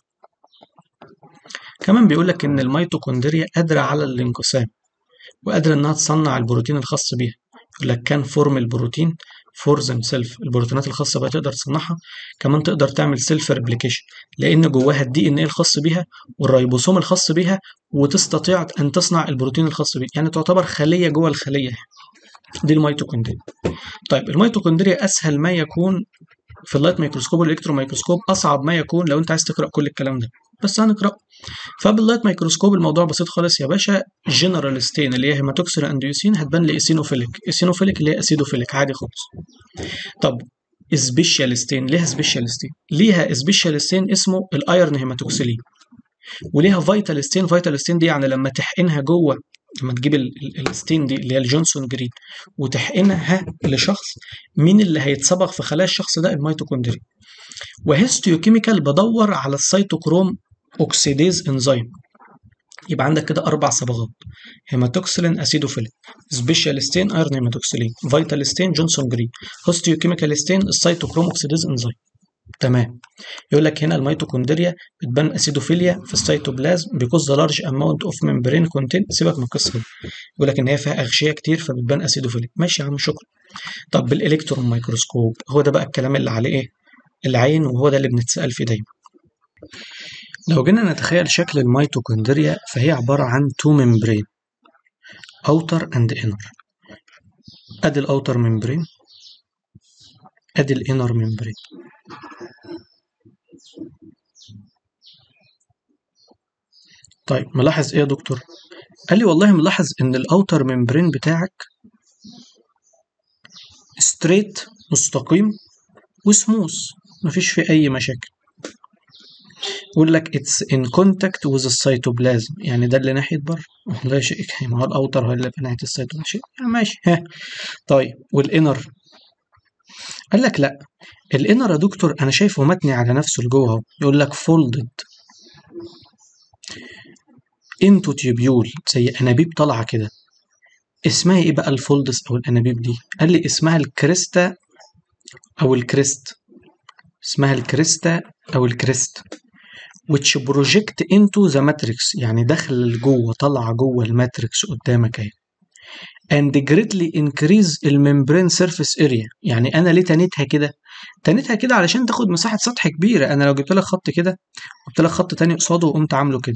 كمان بيقول لك ان الميتوكوندريا قادره على الانقسام وقادره انها تصنع البروتين الخاص بيها يقول لك كان فورم البروتين فور ذيم سيلف البروتينات الخاصه بها تقدر تصنعها كمان تقدر تعمل سيلف ريبليكيشن لان جواها الدي ان ايه الخاص بيها والريبوسوم الخاص بيها وتستطيع ان تصنع البروتين الخاص بيها يعني تعتبر خليه جوه الخليه دي الميتوكوندريا طيب الميتوكوندريا اسهل ما يكون في اللايت ميكروسكوب والالكترون ميكروسكوب اصعب ما يكون لو انت عايز تقرا كل الكلام ده بس هنقرا فباللايت ميكروسكوب الموضوع بسيط خالص يا باشا جنرال ستين اللي هي هيماتوكسين انديوسين هتبان لي اسينوفيليك اسينوفيليك اللي هي اسيدوفيليك عادي خالص طب سبيشال ستين ليها سبيشال ستين ليها سبيشال ستين اسمه الايرن هيماتوكسيلين وليها فيتال ستين فيتال ستين دي يعني لما تحقنها جوه لما تجيب الستين دي اللي هي الجونسون جرين وتحقنها لشخص مين اللي هيتصبغ في خلايا الشخص ده الميتوكوندريا وهيستيوكيميكال بدور على السيتوكروم اوكسيديز انزيم يبقى عندك كده اربع صبغات هيماتوكسلين اسيدوفيلين سبيشال ستين ايرون هيماتوكسلين فيتال ستين جونسون جرين هيستيوكيميكال ستين السيتوكروم اوكسيديز انزيم تمام يقول لك هنا الميتوكوندريا بتبان اسيدوفيليا في السيتوبلازم بيكوز ذا لارج اماونت اوف ممبرين كونتين سيبك من القصه دي يقول لك ان هي فيها اغشيه كتير فبتبان اسيدوفيليا ماشي يا عم شكرا طب بالالكترون ميكروسكوب هو ده بقى الكلام اللي عليه ايه العين وهو ده اللي بنتسال فيه دايما لو جينا نتخيل شكل الميتوكوندريا فهي عباره عن تو ممبرين اوتر اند انر ادي الاوتر ممبرين ادي الانر ممبرين طيب ملاحظ ايه يا دكتور قال لي والله ملاحظ ان الاوتر ممبرين بتاعك ستريت مستقيم وسموث مفيش فيه اي مشاكل يقول لك اتس ان كونتاكت وذ السيتوبلازم يعني ده اللي ناحيه بره ده شيء ما هو الاوتر هو اللي ناحيه السيتوبلازم شيء يعني ماشي ها طيب والانر قال لك لا الانر يا دكتور انا شايفه متني على نفسه لجوه اهو يقول لك فولدد انتو تيوبيول زي انابيب طالعه كده اسمها ايه بقى الفولدز او الانابيب دي قال لي اسمها الكريستا او الكريست اسمها الكريستا او الكريست which project into the matrix يعني داخل لجوه طالعه جوه الماتريكس قدامك اهي and greatly increase الممبرين surface area يعني انا ليه تنيتها كده تنيتها كده علشان تاخد مساحه سطح كبيره انا لو جبت لك خط كده جبت لك خط تاني قصاده وقمت عامله كده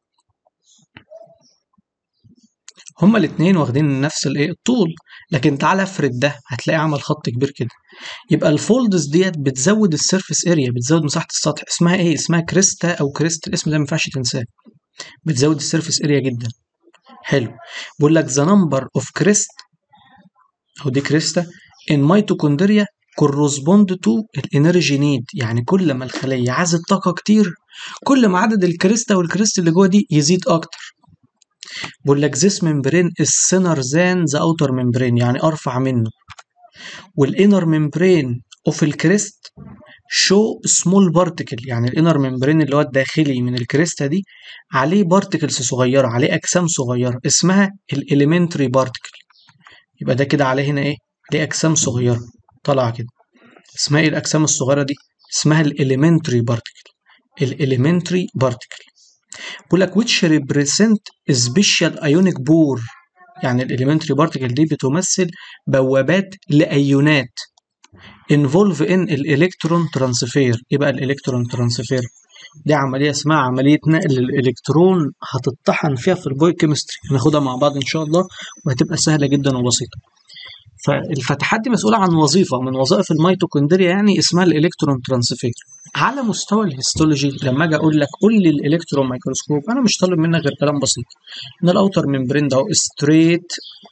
هما الاتنين واخدين نفس الايه الطول لكن تعالى افرد ده هتلاقي عمل خط كبير كده يبقى الفولدز ديت بتزود السيرفيس اريا بتزود مساحه السطح اسمها ايه اسمها كريستا او كريست الاسم ده ما ينفعش تنساه بتزود السيرفيس اريا جدا حلو بقول لك ذا نمبر اوف كريست او دي كريستا ان ميتوكوندريا كورسبوند تو الانرجي نيد يعني كل ما الخليه عايزه طاقه كتير كل ما عدد الكريستا والكريست اللي جوه دي يزيد اكتر بقول لك this membrane is thinner than the outer membrane يعني ارفع منه والinner membrane of الكريست show small particle يعني الانر ممبرين اللي هو الداخلي من الكريستا دي عليه بارتكلز صغيره عليه اجسام صغيره اسمها الاليمنتري بارتكل يبقى ده كده عليه هنا ايه عليه اجسام صغيره طالعه كده اسمها ايه الاجسام الصغيره دي اسمها الاليمنتري بارتكل الاليمنتري بارتكل بيقول لك which represent special ionic bore يعني الاليمنتري بارتكل دي بتمثل بوابات لايونات involve in الالكترون ترانسفير ايه بقى الالكترون ترانسفير دي عمليه اسمها عمليه نقل الالكترون هتطحن فيها في البوي كيمستري هناخدها مع بعض ان شاء الله وهتبقى سهله جدا وبسيطه فالفتحات دي مسؤوله عن وظيفه من وظائف الميتوكوندريا يعني اسمها الالكترون ترانسفير على مستوى الهيستولوجي لما اجي اقول لك قول لي الالكترون ميكروسكوب انا مش طالب منك غير كلام بسيط ان الاوتر ممبرين ده ستريت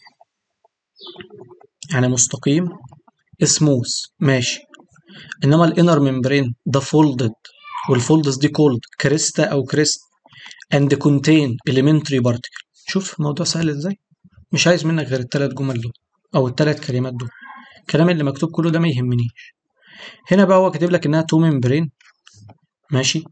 يعني مستقيم سموث ماشي انما الانر ممبرين ده فولدد والفولدز دي كولد كريستا او كريست اند كونتين elementary بارتكل شوف الموضوع سهل ازاي مش عايز منك غير الثلاث جمل دول او الثلاث كلمات دول الكلام اللي مكتوب كله ده ما يهمنيش هنا بقى هو كاتب لك انها تو ممبرين ماشي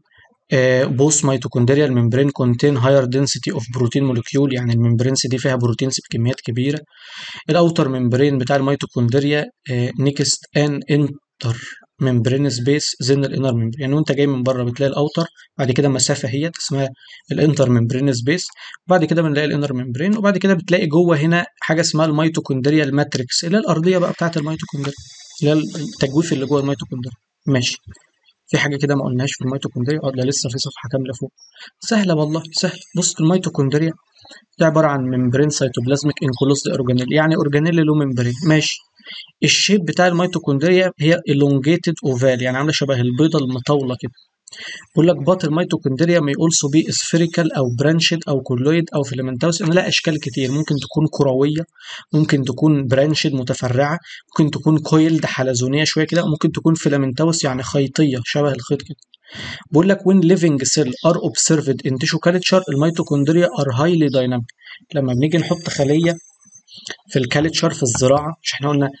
بوث ميتوكوندريال ممبرين كونتين هاير دنسيتي اوف بروتين مولكيول يعني الممبرينز دي فيها بروتينز بكميات كبيره الاوتر ممبرين بتاع الميتوكوندريا نيكست ان انتر ممبرين سبيس زين الانر ممبرين يعني وانت جاي من بره بتلاقي الاوتر بعد كده مسافه هي اسمها الانتر ممبرين سبيس وبعد كده بنلاقي الانر ممبرين وبعد كده بتلاقي جوه هنا حاجه اسمها الميتوكوندريا الماتريكس اللي هي الارضيه بقى بتاعه الميتوكوندريا اللي هي التجويف اللي جوه الميتوكوندريا ماشي في حاجه كده ما قلناش في الميتوكوندريا اه ده لسه في صفحه كامله فوق سهله والله سهل بص الميتوكوندريا دي عباره عن ممبرين سيتوبلازميك انكلوزد اورجانيل يعني اورجانيل له ممبرين ماشي الشيب بتاع الميتوكوندريا هي elongated اوفال يعني عامله شبه البيضه المطوله كده بيقول لك بات الميتوكوندريا may also be spherical او برانشد او كولويد او فيلامنتوس ان لها اشكال كتير ممكن تكون كرويه ممكن تكون برانشد متفرعه ممكن تكون كويلد حلزونيه شويه كده ممكن تكون فيلامنتوس يعني خيطيه شبه الخيط كده بيقول لك when living cell are observed in tissue culture الميتوكوندريا are highly dynamic لما بنيجي نحط خليه في الكالتشر في الزراعه مش احنا قلنا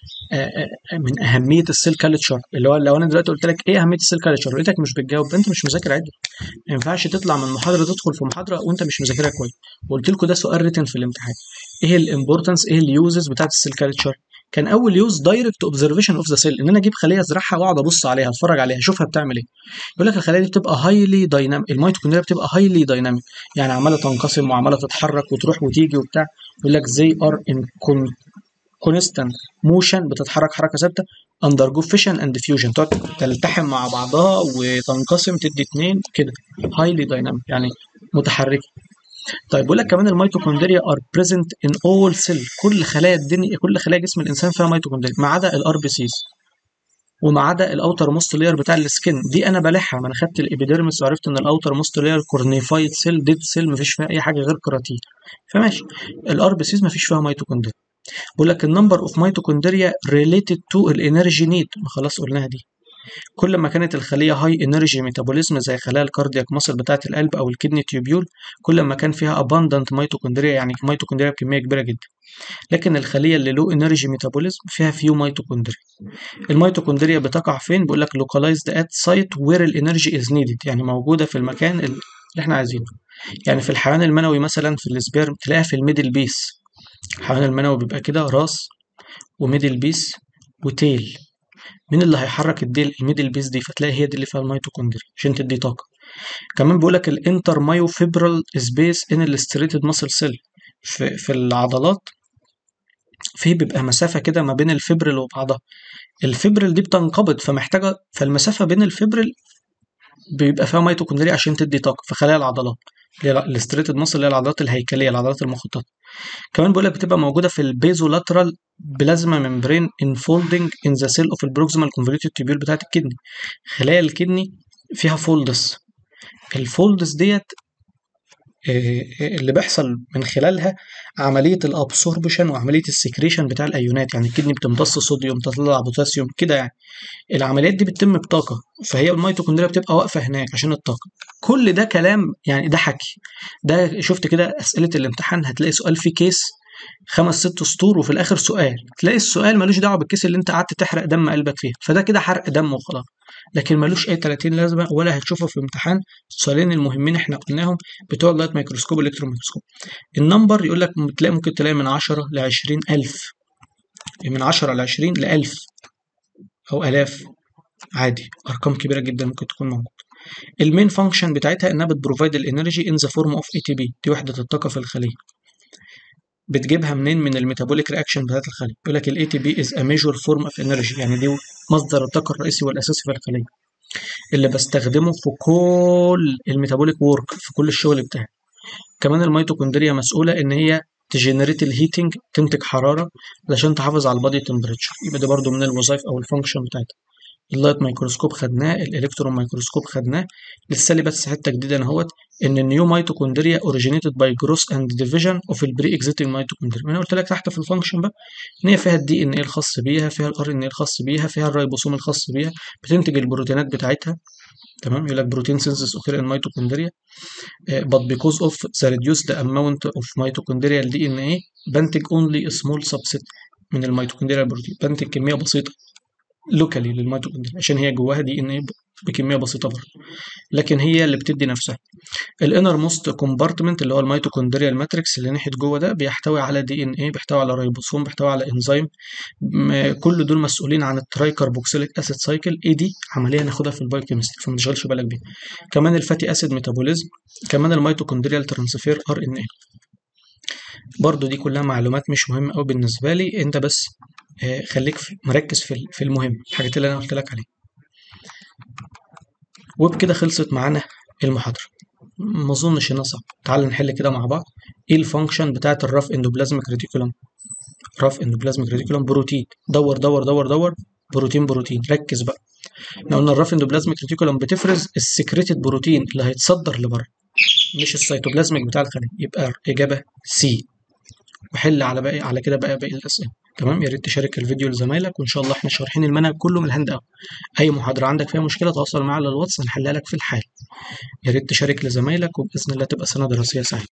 من اهميه السيل كالتشر اللي هو لو انا دلوقتي قلت لك ايه اهميه السيل كالتشر لقيتك مش بتجاوب انت مش مذاكر عدل ما ينفعش تطلع من محاضره تدخل في محاضره وانت مش مذاكرها كويس وقلت لكم ده سؤال ريتن في الامتحان ايه الامبورتنس ايه اليوزز بتاعت السيل كالتشر كان اول يوز دايركت اوبزرفيشن اوف ذا سيل ان انا اجيب خليه ازرعها واقعد ابص عليها اتفرج عليها اشوفها بتعمل ايه يقول لك الخلايا دي بتبقى هايلي دايناميك الميتوكوندريا بتبقى هايلي دايناميك يعني عماله تنقسم وعماله تتحرك وتروح وتيجي وبتاع يقول لك زي ار ان كونستانت موشن بتتحرك حركه ثابته اندرجو فيشن اند فيوجن تقعد تلتحم مع بعضها وتنقسم تدي اتنين كده هايلي دايناميك يعني متحركه طيب بيقول لك كمان الميتوكوندريا ار بريزنت ان اول سيل كل خلايا الدنيا كل خلايا جسم الانسان فيها ميتوكوندريا ما عدا الار بي سيز وما عدا الاوتر موست لاير بتاع السكن دي انا بلحها ما انا خدت الابيديرمس وعرفت ان الاوتر موست لاير كورنيفايد سيل ديد سيل ما فيش فيها اي حاجه غير كراتين فماشي الار بي سيز ما فيش فيها ميتوكوندريا بيقول لك النمبر اوف ميتوكوندريا ريليتد تو الانرجي نيد خلاص قلناها دي كل ما كانت الخلية هاي انرجي ميتابوليزم زي خلايا الكاردياك ماسل بتاعة القلب أو الكدني تيوبيول كل ما كان فيها abundant ميتوكوندريا يعني ميتوكوندريا بكمية كبيرة جدا لكن الخلية اللي له انرجي ميتابوليزم فيها فيو ميتوكوندريا الميتوكوندريا بتقع فين بيقول لك localized at site where الانرجي is needed يعني موجودة في المكان اللي احنا عايزينه يعني في الحيوان المنوي مثلا في السبيرم تلاقيها في الميدل بيس الحيوان المنوي بيبقى كده راس وميدل بيس وتيل مين اللي هيحرك الديل الميدل بيس دي فتلاقي هي دي اللي فيها الميتوكوندريا عشان تدي طاقه كمان بيقول لك الانتر مايوفيبرال سبيس ان الاستريتد ماسل سيل في في العضلات في بيبقى مسافه كده ما بين الفبرل وبعضها الفبرل دي بتنقبض فمحتاجه فالمسافه بين الفبرل بيبقى فيها ميتوكوندريا عشان تدي طاقه في خلايا العضلات اللي هي الاستريتد ماسل اللي هي العضلات الهيكليه العضلات المخططه كمان بيقول لك بتبقى موجوده في البيزولاترال بلازما ممبرين انفولدنج ان ذا سيل اوف البروكسيمال كونفوليوتد تيبيول بتاعت الكدني خلايا الكدني فيها فولدس الفولدس ديت اللي بيحصل من خلالها عمليه الابسوربشن وعمليه السكريشن بتاع الايونات يعني الكدني بتمتص صوديوم تطلع بوتاسيوم كده يعني العمليات دي بتتم بطاقه فهي الميتوكوندريا بتبقى واقفه هناك عشان الطاقه كل ده كلام يعني ده حكي ده شفت كده اسئله الامتحان هتلاقي سؤال فيه كيس خمس ست سطور وفي الاخر سؤال تلاقي السؤال ملوش دعوه بالكيس اللي انت قعدت تحرق دم قلبك فيها فده كده حرق دم وخلاص لكن ملوش اي 30 لازمه ولا هتشوفه في امتحان السؤالين المهمين احنا قلناهم بتوع اللايت ميكروسكوب والالكترون ميكروسكوب النمبر يقول لك تلاقي ممكن تلاقي من 10 ل 20 الف من 10 ل 20 ل 1000 او الاف عادي ارقام كبيره جدا ممكن تكون موجوده المين فانكشن بتاعتها انها بتبروفايد الانرجي ان ذا فورم اوف اي تي بي دي وحده الطاقه في الخليه بتجيبها منين من الميتابوليك رياكشن بتاعت الخليه يقول لك الاي تي بي از ا ميجور فورم اوف انرجي يعني دي مصدر الطاقه الرئيسي والاساسي في الخليه اللي بستخدمه في كل الميتابوليك وورك في كل الشغل بتاعي كمان الميتوكوندريا مسؤوله ان هي تجنريت الهيتنج تنتج حراره علشان تحافظ على البادي تمبريتشر يبقى ده برضو من الوظائف او الفانكشن بتاعتها اللايت ميكروسكوب خدناه الالكترون ميكروسكوب خدناه لسه لي بس حته جديده اهوت ان النيو ميتوكوندريا اوريجينيتد باي جروس اند ديفيجن اوف البري اكزيستنج ميتوكوندريا انا قلت لك تحت في الفانكشن بقى ان هي فيها الدي ان ايه الخاص بيها فيها الار ان ايه الخاص بيها فيها الرايبوسوم الخاص بيها بتنتج البروتينات بتاعتها تمام يقول لك بروتين سينثيس اوكير ان ميتوكوندريا but because of the reduced amount of mitochondrial DNA بنتج only a small subset من الميتوكوندريا بروتين بنتج كميه بسيطه لوكالي للميتوكوندريا عشان هي جواها دي ان ايه بكميه بسيطه برضه لكن هي اللي بتدي نفسها الانر موست كومبارتمنت اللي هو الميتوكوندريال ماتريكس اللي ناحيه جوه ده بيحتوي على دي ان ايه بيحتوي على رايبوسوم بيحتوي على انزيم كل دول مسؤولين عن التراي كاربوكسيليك اسيد سايكل ايه دي عمليه ناخدها في البايوكيمستري فما تشغلش بالك بيها كمان الفاتي اسيد ميتابوليزم كمان الميتوكوندريال ترانسفير ار ان ايه برضو دي كلها معلومات مش مهمه قوي بالنسبه لي انت بس خليك مركز في في المهم الحاجات اللي انا قلت لك عليها وبكده خلصت معانا المحاضره ما اظنش انها صعبه تعال نحل كده مع بعض ايه الفانكشن بتاعت الراف اندوبلازميك ريتيكولوم راف اندوبلازميك ريتيكولوم بروتين دور دور دور دور بروتين بروتين ركز بقى احنا قلنا الراف اندوبلازميك ريتيكولوم بتفرز السكريتد بروتين اللي هيتصدر لبره مش السيتوبلازميك بتاع الخليه يبقى اجابه سي وحل على باقي على كده بقى باقي الاسئله تمام يا ريت تشارك الفيديو لزمايلك وان شاء الله احنا شارحين المنهج كله من الهاند اوت اي محاضره عندك فيها مشكله تواصل معايا على الواتس هنحلها لك في الحال يا ريت تشارك لزمايلك وباذن الله تبقى سنه دراسيه سعيده